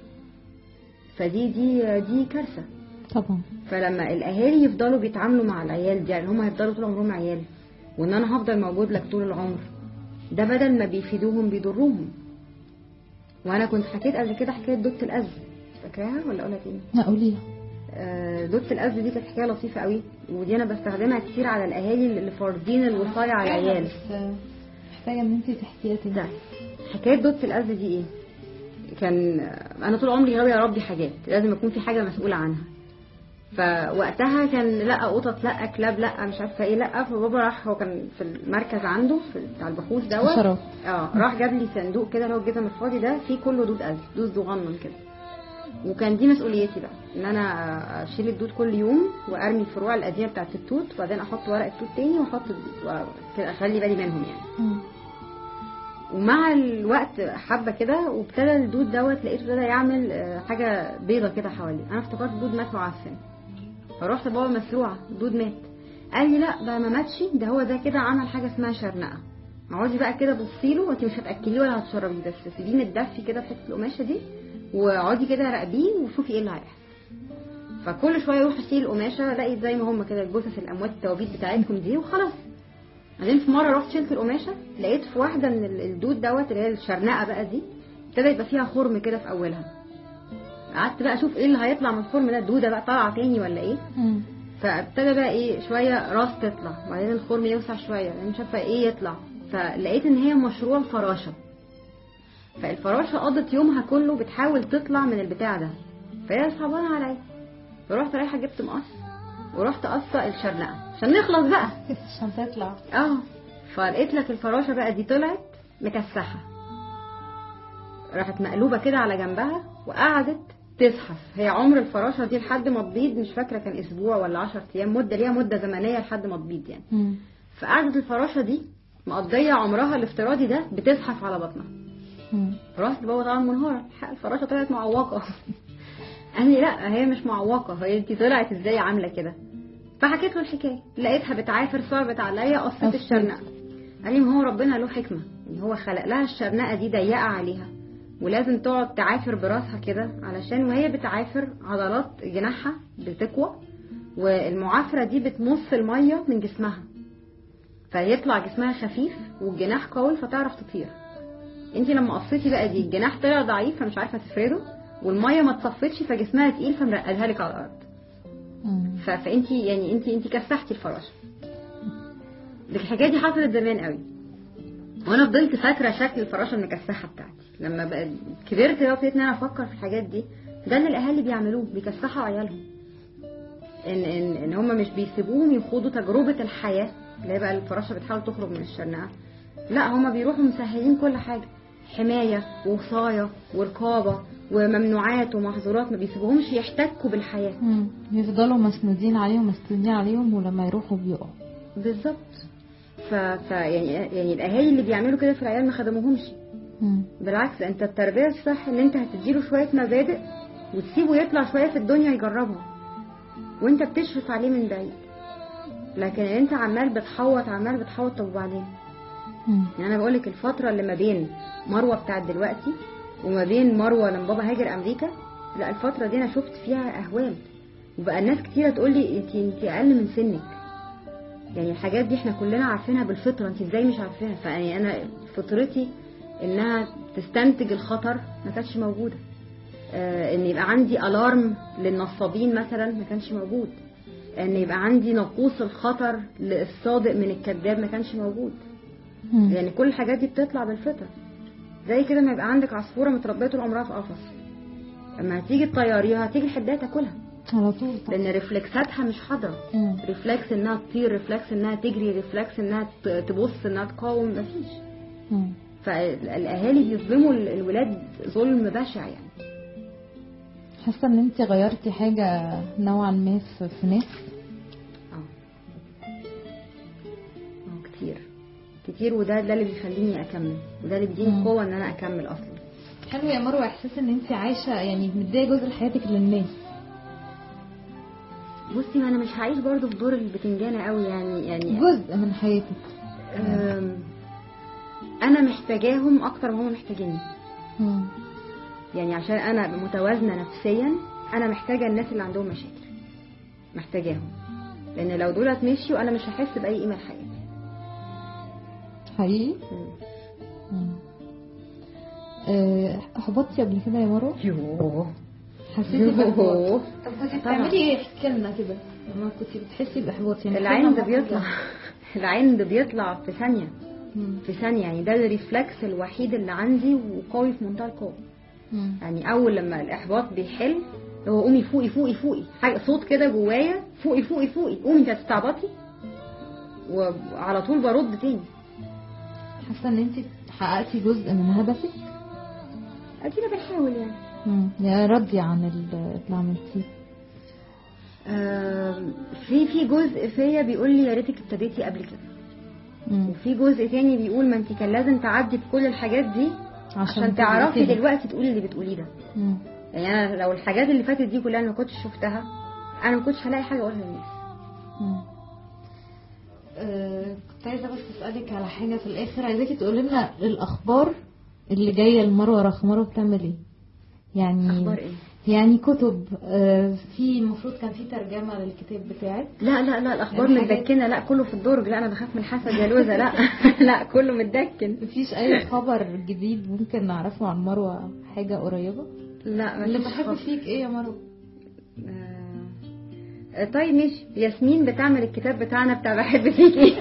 فدي دي دي كارثه طبعا فلما الاهالي يفضلوا بيتعاملوا مع العيال دي يعني هم هيفضلوا طول عمرهم عيال وان انا هفضل موجود لك طول العمر ده بدل ما بيفيدوهم بيضروهم وانا كنت حكيت قبل كده حكايه دوت الأز فاكراها ولا اقولها تاني لا قوليها آه، دوت الأز دي كانت حكايه لطيفه قوي ودي انا بستخدمها كتير على الاهالي اللي فارضين الوصايه على العيال بس محتاجة ان انت تحكيها تاني ده حكايه دوت الأز دي ايه كان انا طول عمري غاويه اربي حاجات لازم يكون في حاجه مسؤوله عنها فوقتها كان لا قطط لا كلاب لا مش عارفه ايه لا فبابا راح هو كان في المركز عنده في بتاع البحوث دوت حشرات. اه راح جاب لي صندوق كده اللي هو الجزم الفاضي ده فيه كله دود أز دود صغنن كده وكان دي مسؤوليتي بقى ان انا اشيل الدود كل يوم وارمي الفروع القديمه بتاعت التوت وبعدين احط ورق التوت تاني واحط الدود وكده اخلي بالي منهم يعني مم. ومع الوقت حبه كده وابتدى الدود دوت لقيته ابتدى يعمل آه، حاجه بيضه كده حواليه انا افتكرت الدود مات معفن فروحت بابا مسروعه الدود مات قال لي لا ده ما ماتش ده هو ده كده عمل حاجه اسمها شرنقه اقعدي بقى كده بصي له وانت مش هتاكليه ولا هتشربيه بس سيبيه متدفي كده في حته القماشه دي واقعدي كده راقبيه وشوفي ايه اللي هيحصل فكل شويه اروح اشيل القماشه الاقي زي ما هم كده الجثث الاموات التوابيت بتاعتهم دي وخلاص بعدين في مره رحت شلت القماشه لقيت في واحده من ال- الدود دوت اللي هي الشرنقه بقى دي ابتدى يبقى فيها خرم كده في اولها قعدت بقى اشوف ايه اللي هيطلع من الخرم ده الدوده بقى طالعه تاني ولا ايه مم. فابتدى بقى ايه شويه راس تطلع وبعدين الخرم يوسع شويه بعدين مش عارفه ايه يطلع فلقيت ان هي مشروع فراشه فالفراشه قضت يومها كله بتحاول تطلع من البتاع ده فهي صعبانه عليا فرحت رايحه جبت مقص ورحت قصه الشرنقه عشان نخلص بقى عشان تطلع اه فلقيت لك الفراشه بقى دي طلعت مكسحه راحت مقلوبه كده على جنبها وقعدت تزحف هي عمر الفراشه دي لحد ما تبيض مش فاكره كان اسبوع ولا 10 ايام مده ليها مده زمنيه لحد ما تبيض يعني مم. فقعدت الفراشه دي مقضيه عمرها الافتراضي ده بتزحف على بطنها مم. رحت بابا طبعا منهارة الحق الفراشة طلعت معوقة قال لي لا هي مش معوقة هي انت طلعت ازاي عاملة كده فحكيت له الحكاية لقيتها بتعافر صعبت عليا قصة قصت. الشرنقة قال لي ما هو ربنا له حكمة ان هو خلق لها الشرنقة دي ضيقة عليها ولازم تقعد تعافر براسها كده علشان وهي بتعافر عضلات جناحها بتقوى والمعافرة دي بتمص المية من جسمها فيطلع جسمها خفيف والجناح قوي فتعرف تطير انت لما قصيتي بقى دي الجناح طلع ضعيف فمش عارفه تفرده والميه ما اتصفتش فجسمها تقيل فمرقدها لك على الارض مم. ف... فانت يعني انت انت كسحتي الفراشه الحكايه دي حصلت زمان قوي وانا فضلت فاكره شكل الفراشه المكسحه بتاعتي لما بقى كبرت بقى ابتديت ان انا افكر في الحاجات دي ده اللي الاهالي بيعملوه بيكسحوا عيالهم ان ان ان هم مش بيسيبوهم يخوضوا تجربه الحياه اللي هي بقى الفراشه بتحاول تخرج من الشرنقه لا هم بيروحوا مسهلين كل حاجه حمايه ووصايه ورقابه وممنوعات ومحظورات ما بيسيبوهمش يحتكوا بالحياه مم. يفضلوا مسنودين عليهم مسنودين عليهم ولما يروحوا بيقعوا بالظبط ف... ف يعني يعني الاهالي اللي بيعملوا كده في العيال ما خدموهمش مم. بالعكس انت التربيه الصح ان انت هتديله شويه مبادئ وتسيبه يطلع شويه في الدنيا يجربها وانت بتشرف عليه من بعيد لكن انت عمال بتحوط عمال بتحوط طب وبعدين مم. يعني انا بقولك الفتره اللي ما بين مروه بتاعت دلوقتي وما بين مروه لما بابا هاجر امريكا لا الفتره دي انا شفت فيها اهوال وبقى الناس كتيره تقول لي انت انت اقل من سنك يعني الحاجات دي احنا كلنا عارفينها بالفطره انت ازاي مش عارفاها فيعني انا فطرتي انها تستنتج الخطر ما كانتش موجوده آه ان يبقى عندي الارم للنصابين مثلا ما كانش موجود ان يبقى عندي ناقوس الخطر للصادق من الكذاب ما كانش موجود مم. يعني كل الحاجات دي بتطلع بالفطره زي كده ما يبقى عندك عصفوره متربيه طول عمرها في قفص لما هتيجي تطيريها هتيجي الحدايه تاكلها على طول طبعا. لان ريفلكساتها مش حاضره مم. ريفلكس انها تطير ريفلكس انها تجري ريفلكس انها ت- تبص انها تقاوم مفيش مم. فالاهالي بيظلموا ال- الولاد ظلم بشع يعني حاسه ان انت غيرتي حاجه نوعا ما في, في ناس اه اه كتير كتير وده ده اللي بيخليني اكمل وده اللي بيديني مم. قوه ان انا اكمل اصلا حلو يا مروه احساس ان انت عايشه يعني مديه جزء لحياتك للناس بصي ما انا مش هعيش برضو في دور البتنجانه قوي يعني يعني جزء من حياتك أم، انا محتاجاهم اكتر ما هم محتاجيني مم. يعني عشان انا متوازنه نفسيا انا محتاجه الناس اللي عندهم مشاكل محتاجاهم لان لو دولت مشيوا انا مش هحس باي قيمه لحياتي حقيقي مم. مم. أه، احبطتي قبل كده يا مروه يوه حسيتي باحباط يوه طب كنتي طبعاً. بتعملي ايه احكي لنا كده لما كنتي بتحسي باحباط يعني العند فاكرة موقف بيطلع العند بيطلع في ثانيه مم. في ثانيه يعني ده الريفلكس الوحيد اللي عندي وقوي في منتهى القوه مم. يعني اول لما الاحباط بيحل هو قومي فوقي فوقي فوقي حاجه صوت كده جوايا فوقي فوقي فوقي قومي انت هتستعبطي وعلى طول برد تاني حاسه ان انت حققتي جزء من هدفك ادينا بنحاول يعني مم. يا راضيه عن ال- اللي عملتيه آم، في في جزء فيا بيقول لي يا ريتك ابتديتي قبل كده مم. وفي جزء تاني بيقول ما انت كان لازم تعدي بكل الحاجات دي عشان تعرفي تبقي دلوقتي تقولي اللي بتقوليه ده مم. يعني انا لو الحاجات اللي فاتت دي كلها أنا ما كنتش شفتها انا ما كنتش هلاقي حاجه اقولها للناس مم. آه، كنت عايزه بس اسالك على حاجه في الاخر عايزاكي تقولي لنا الاخبار اللي جايه لمروه رخ مروه بتعمل ايه يعني اخبار ايه يعني كتب آه، في المفروض كان في ترجمه للكتاب بتاعك لا لا لا الاخبار الحاجات- متدكنه لا كله في الدرج لا انا بخاف من الحسد يا لوزه لا لا كله متدكن مفيش اي خبر جديد ممكن نعرفه عن مروه حاجه قريبه لا اللي مفيش بحب خالص. فيك ايه يا مروه آه، طيب ماشي ياسمين بتعمل الكتاب بتاعنا بتاع بحب فيك ايه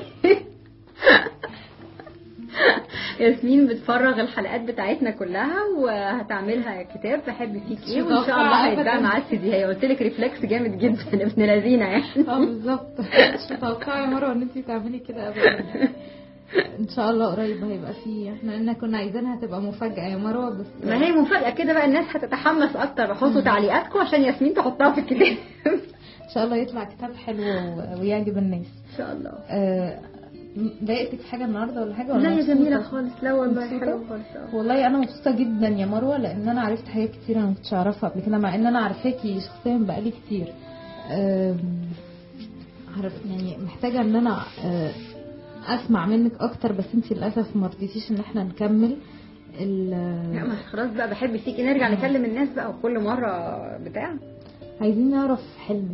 ياسمين بتفرغ الحلقات بتاعتنا كلها وهتعملها كتاب بحب فيك ايه وان شاء الله متوقعة هيتباع أبداً. مع السي دي هي قلت لك ريفلكس جامد جدا ابن لذينه يعني اه بالظبط مش متوقعه يا مروه ان انت تعملي كده ابدا ان شاء الله قريب هيبقى فيه احنا قلنا كنا عايزينها تبقى مفاجاه يا مروه بس ما هي مفاجاه كده بقى الناس هتتحمس اكتر حطوا تعليقاتكم عشان ياسمين تحطها في الكتاب ان شاء الله يطلع كتاب حلو و- ويعجب الناس ان شاء الله آه، ضايقتك في حاجه النهارده ولا حاجه ولا لا يا مبسوطة؟ جميله خالص لا والله مبسوطة؟ حلوه خالص آه. والله انا مبسوطه جدا يا مروه لان انا عرفت حاجات كتير انا ما كنتش اعرفها قبل كده مع ان انا عارفاكي شخصيا بقالي كتير آم، عارف يعني محتاجه ان انا آه، اسمع منك اكتر بس انت للاسف ما رضيتيش ان احنا نكمل ال- لا ما خلاص بقى بحب فيكي نرجع نكلم الناس بقى وكل مره بتاع عايزين نعرف حلمك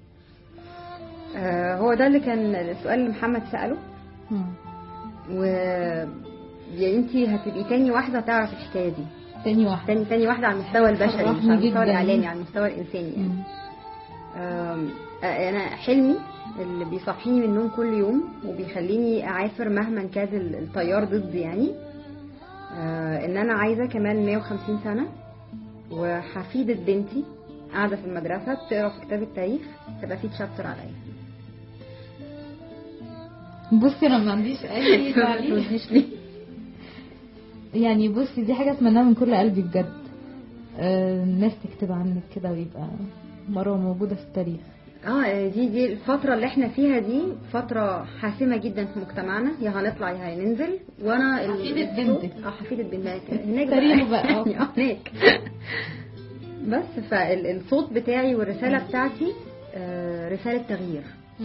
آه هو ده اللي كان السؤال اللي محمد سأله مم. و يعني انت هتبقي تاني واحدة تعرف الحكاية دي تاني واحده تاني تاني واحدة على المستوى البشري مش فرحني على المستوى جداً. الإعلامي على المستوى الإنساني يعني. مم. آم، آه، أنا حلمي اللي بيصحيني من النوم كل يوم وبيخليني أعافر مهما كان ال- التيار ضدي يعني آه، إن أنا عايزة كمان 150 سنة وحفيدة بنتي قاعدة في المدرسة بتقرا في كتاب التاريخ تبقى في تشابتر عليا بصي انا ما عنديش اي تعليق مش ليه يعني بصي دي حاجه اتمناها من كل قلبي بجد آه، الناس تكتب عنك كده ويبقى مروه موجوده في التاريخ اه دي دي الفترة اللي احنا فيها دي فترة حاسمة جدا في مجتمعنا يا هنطلع يا هننزل وانا ال- حفيدة الصوت- بنتك. اه حفيدة بنتك هناك تاريخ بقى، اه. يعني اه هناك بس فالصوت بتاعي والرسالة بتاعتي آه، رسالة تغيير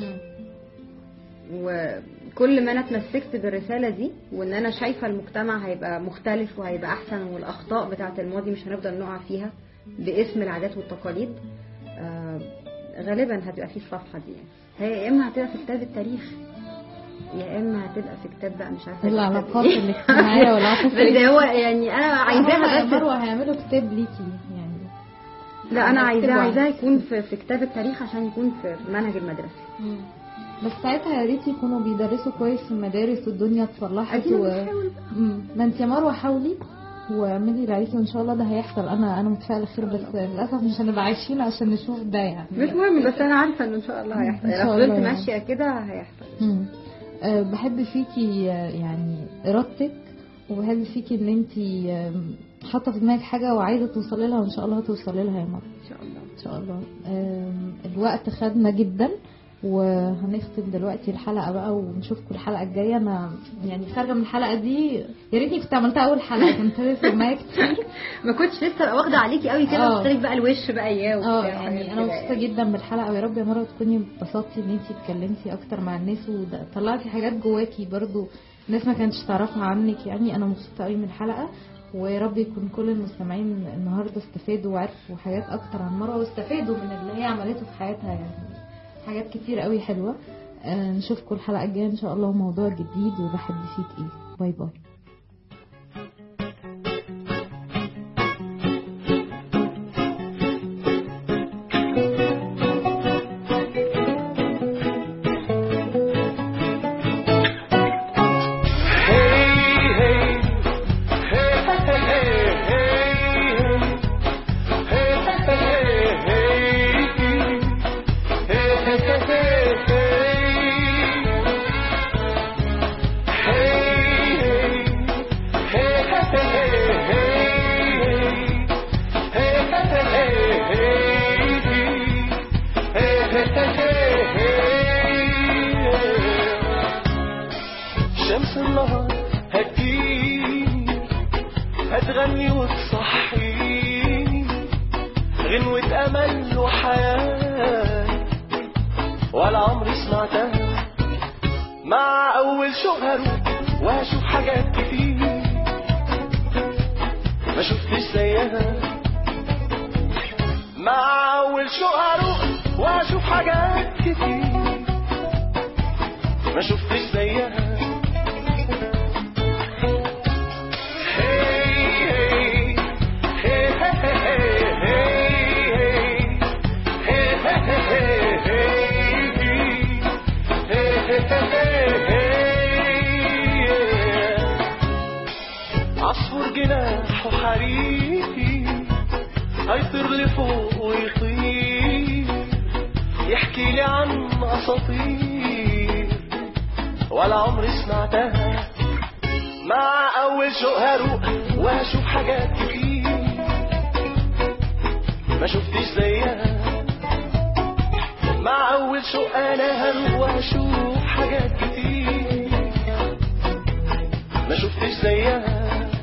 وكل ما انا اتمسكت بالرسالة دي وان انا شايفة المجتمع هيبقى مختلف وهيبقى احسن والاخطاء بتاعة الماضي مش هنفضل نقع فيها باسم العادات والتقاليد آه، غالبا هتبقى في الصفحة دي يعني. هي يا اما هتبقى في كتاب التاريخ يا اما هتبقى في كتاب بقى مش عارفه العلاقات كتاب إيه. الاجتماعية والعاطفية. اللي هو يعني انا عايزاها هم بس مروه هيعملوا كتاب ليكي يعني لا انا هيكتبوا عايزاه عنه. عايزاه يكون في, في كتاب التاريخ عشان يكون في المنهج المدرسي بس ساعتها يا ريت يكونوا بيدرسوا كويس في المدارس والدنيا اتصلحت ادينا و... بنحاول مم. ده انت يا مروه حاولي واعملي اللي عليكي وان شاء الله ده هيحصل انا انا متفائله خير بس للاسف مش هنبقى عايشين عشان نشوف ده يعني مش مهم بس انا عارفه ان ان شاء الله هيحصل إن لو شاء فضلت الله يعني. ماشيه كده هيحصل مم. أه بحب فيكي آه، يعني ارادتك وبحب فيكي ان انت حاطه في دماغك حاجه وعايزه توصلي لها وان شاء الله هتوصلي لها يا مروه ان شاء الله ان شاء الله آم، الوقت خدنا جدا وهنختم دلوقتي الحلقه بقى ونشوفكم الحلقه الجايه انا يعني خارجه من الحلقه دي يا ريتني كنت عملتها اول حلقه كانت هتفرق معايا كتير ما كنتش لسه ابقى واخده عليكي قوي كده آه. واشترك بقى الوش بقى اياه اه وبتاع يعني وحاجات انا كده مبسوطه جدا بالحلقه ويا رب يا مروه تكوني اتبسطتي ان انتي اتكلمتي اكتر مع الناس وطلعتي حاجات جواكي برضو الناس ما كانتش تعرفها عنك يعني انا مبسوطه قوي من الحلقه ويا رب يكون كل المستمعين النهارده استفادوا وعرفوا حاجات اكتر عن مروه واستفادوا من اللي هي عملته في حياتها يعني حاجات كتير قوي حلوه آه نشوفكم الحلقه الجايه ان شاء الله موضوع جديد وبحب فيك ايه باي باي شمس النهار هتجيني هتغني وتصحيني غنوة أمل وحياة ولا عمري سمعتها مع أول شوق هروح وهشوف حاجات كتير ما شفتش زيها مع أول شوق هروح وهشوف حاجات كتير ما شفتش زيها عصفور جناحه حريقي هيطير لفوق ويطير يحكي لي عن اساطير ولا عمري سمعتها مع اول شوق هروح وهشوف حاجات كتير ما شفتش زيها مع اول شوق انا هروح وهشوف حاجات كتير ما شفتش زيها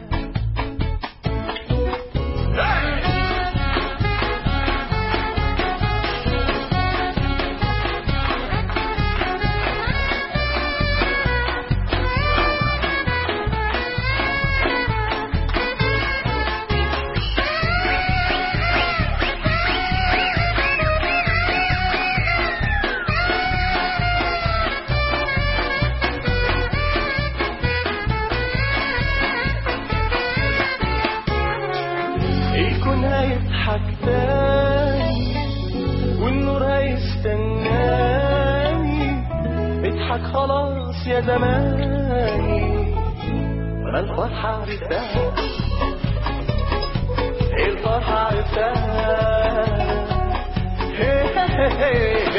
الكون هيضحك تاني والنور هيستناني اضحك خلاص يا زماني وانا الفرحة عرفتها الفرحة عرفتها هي هي هي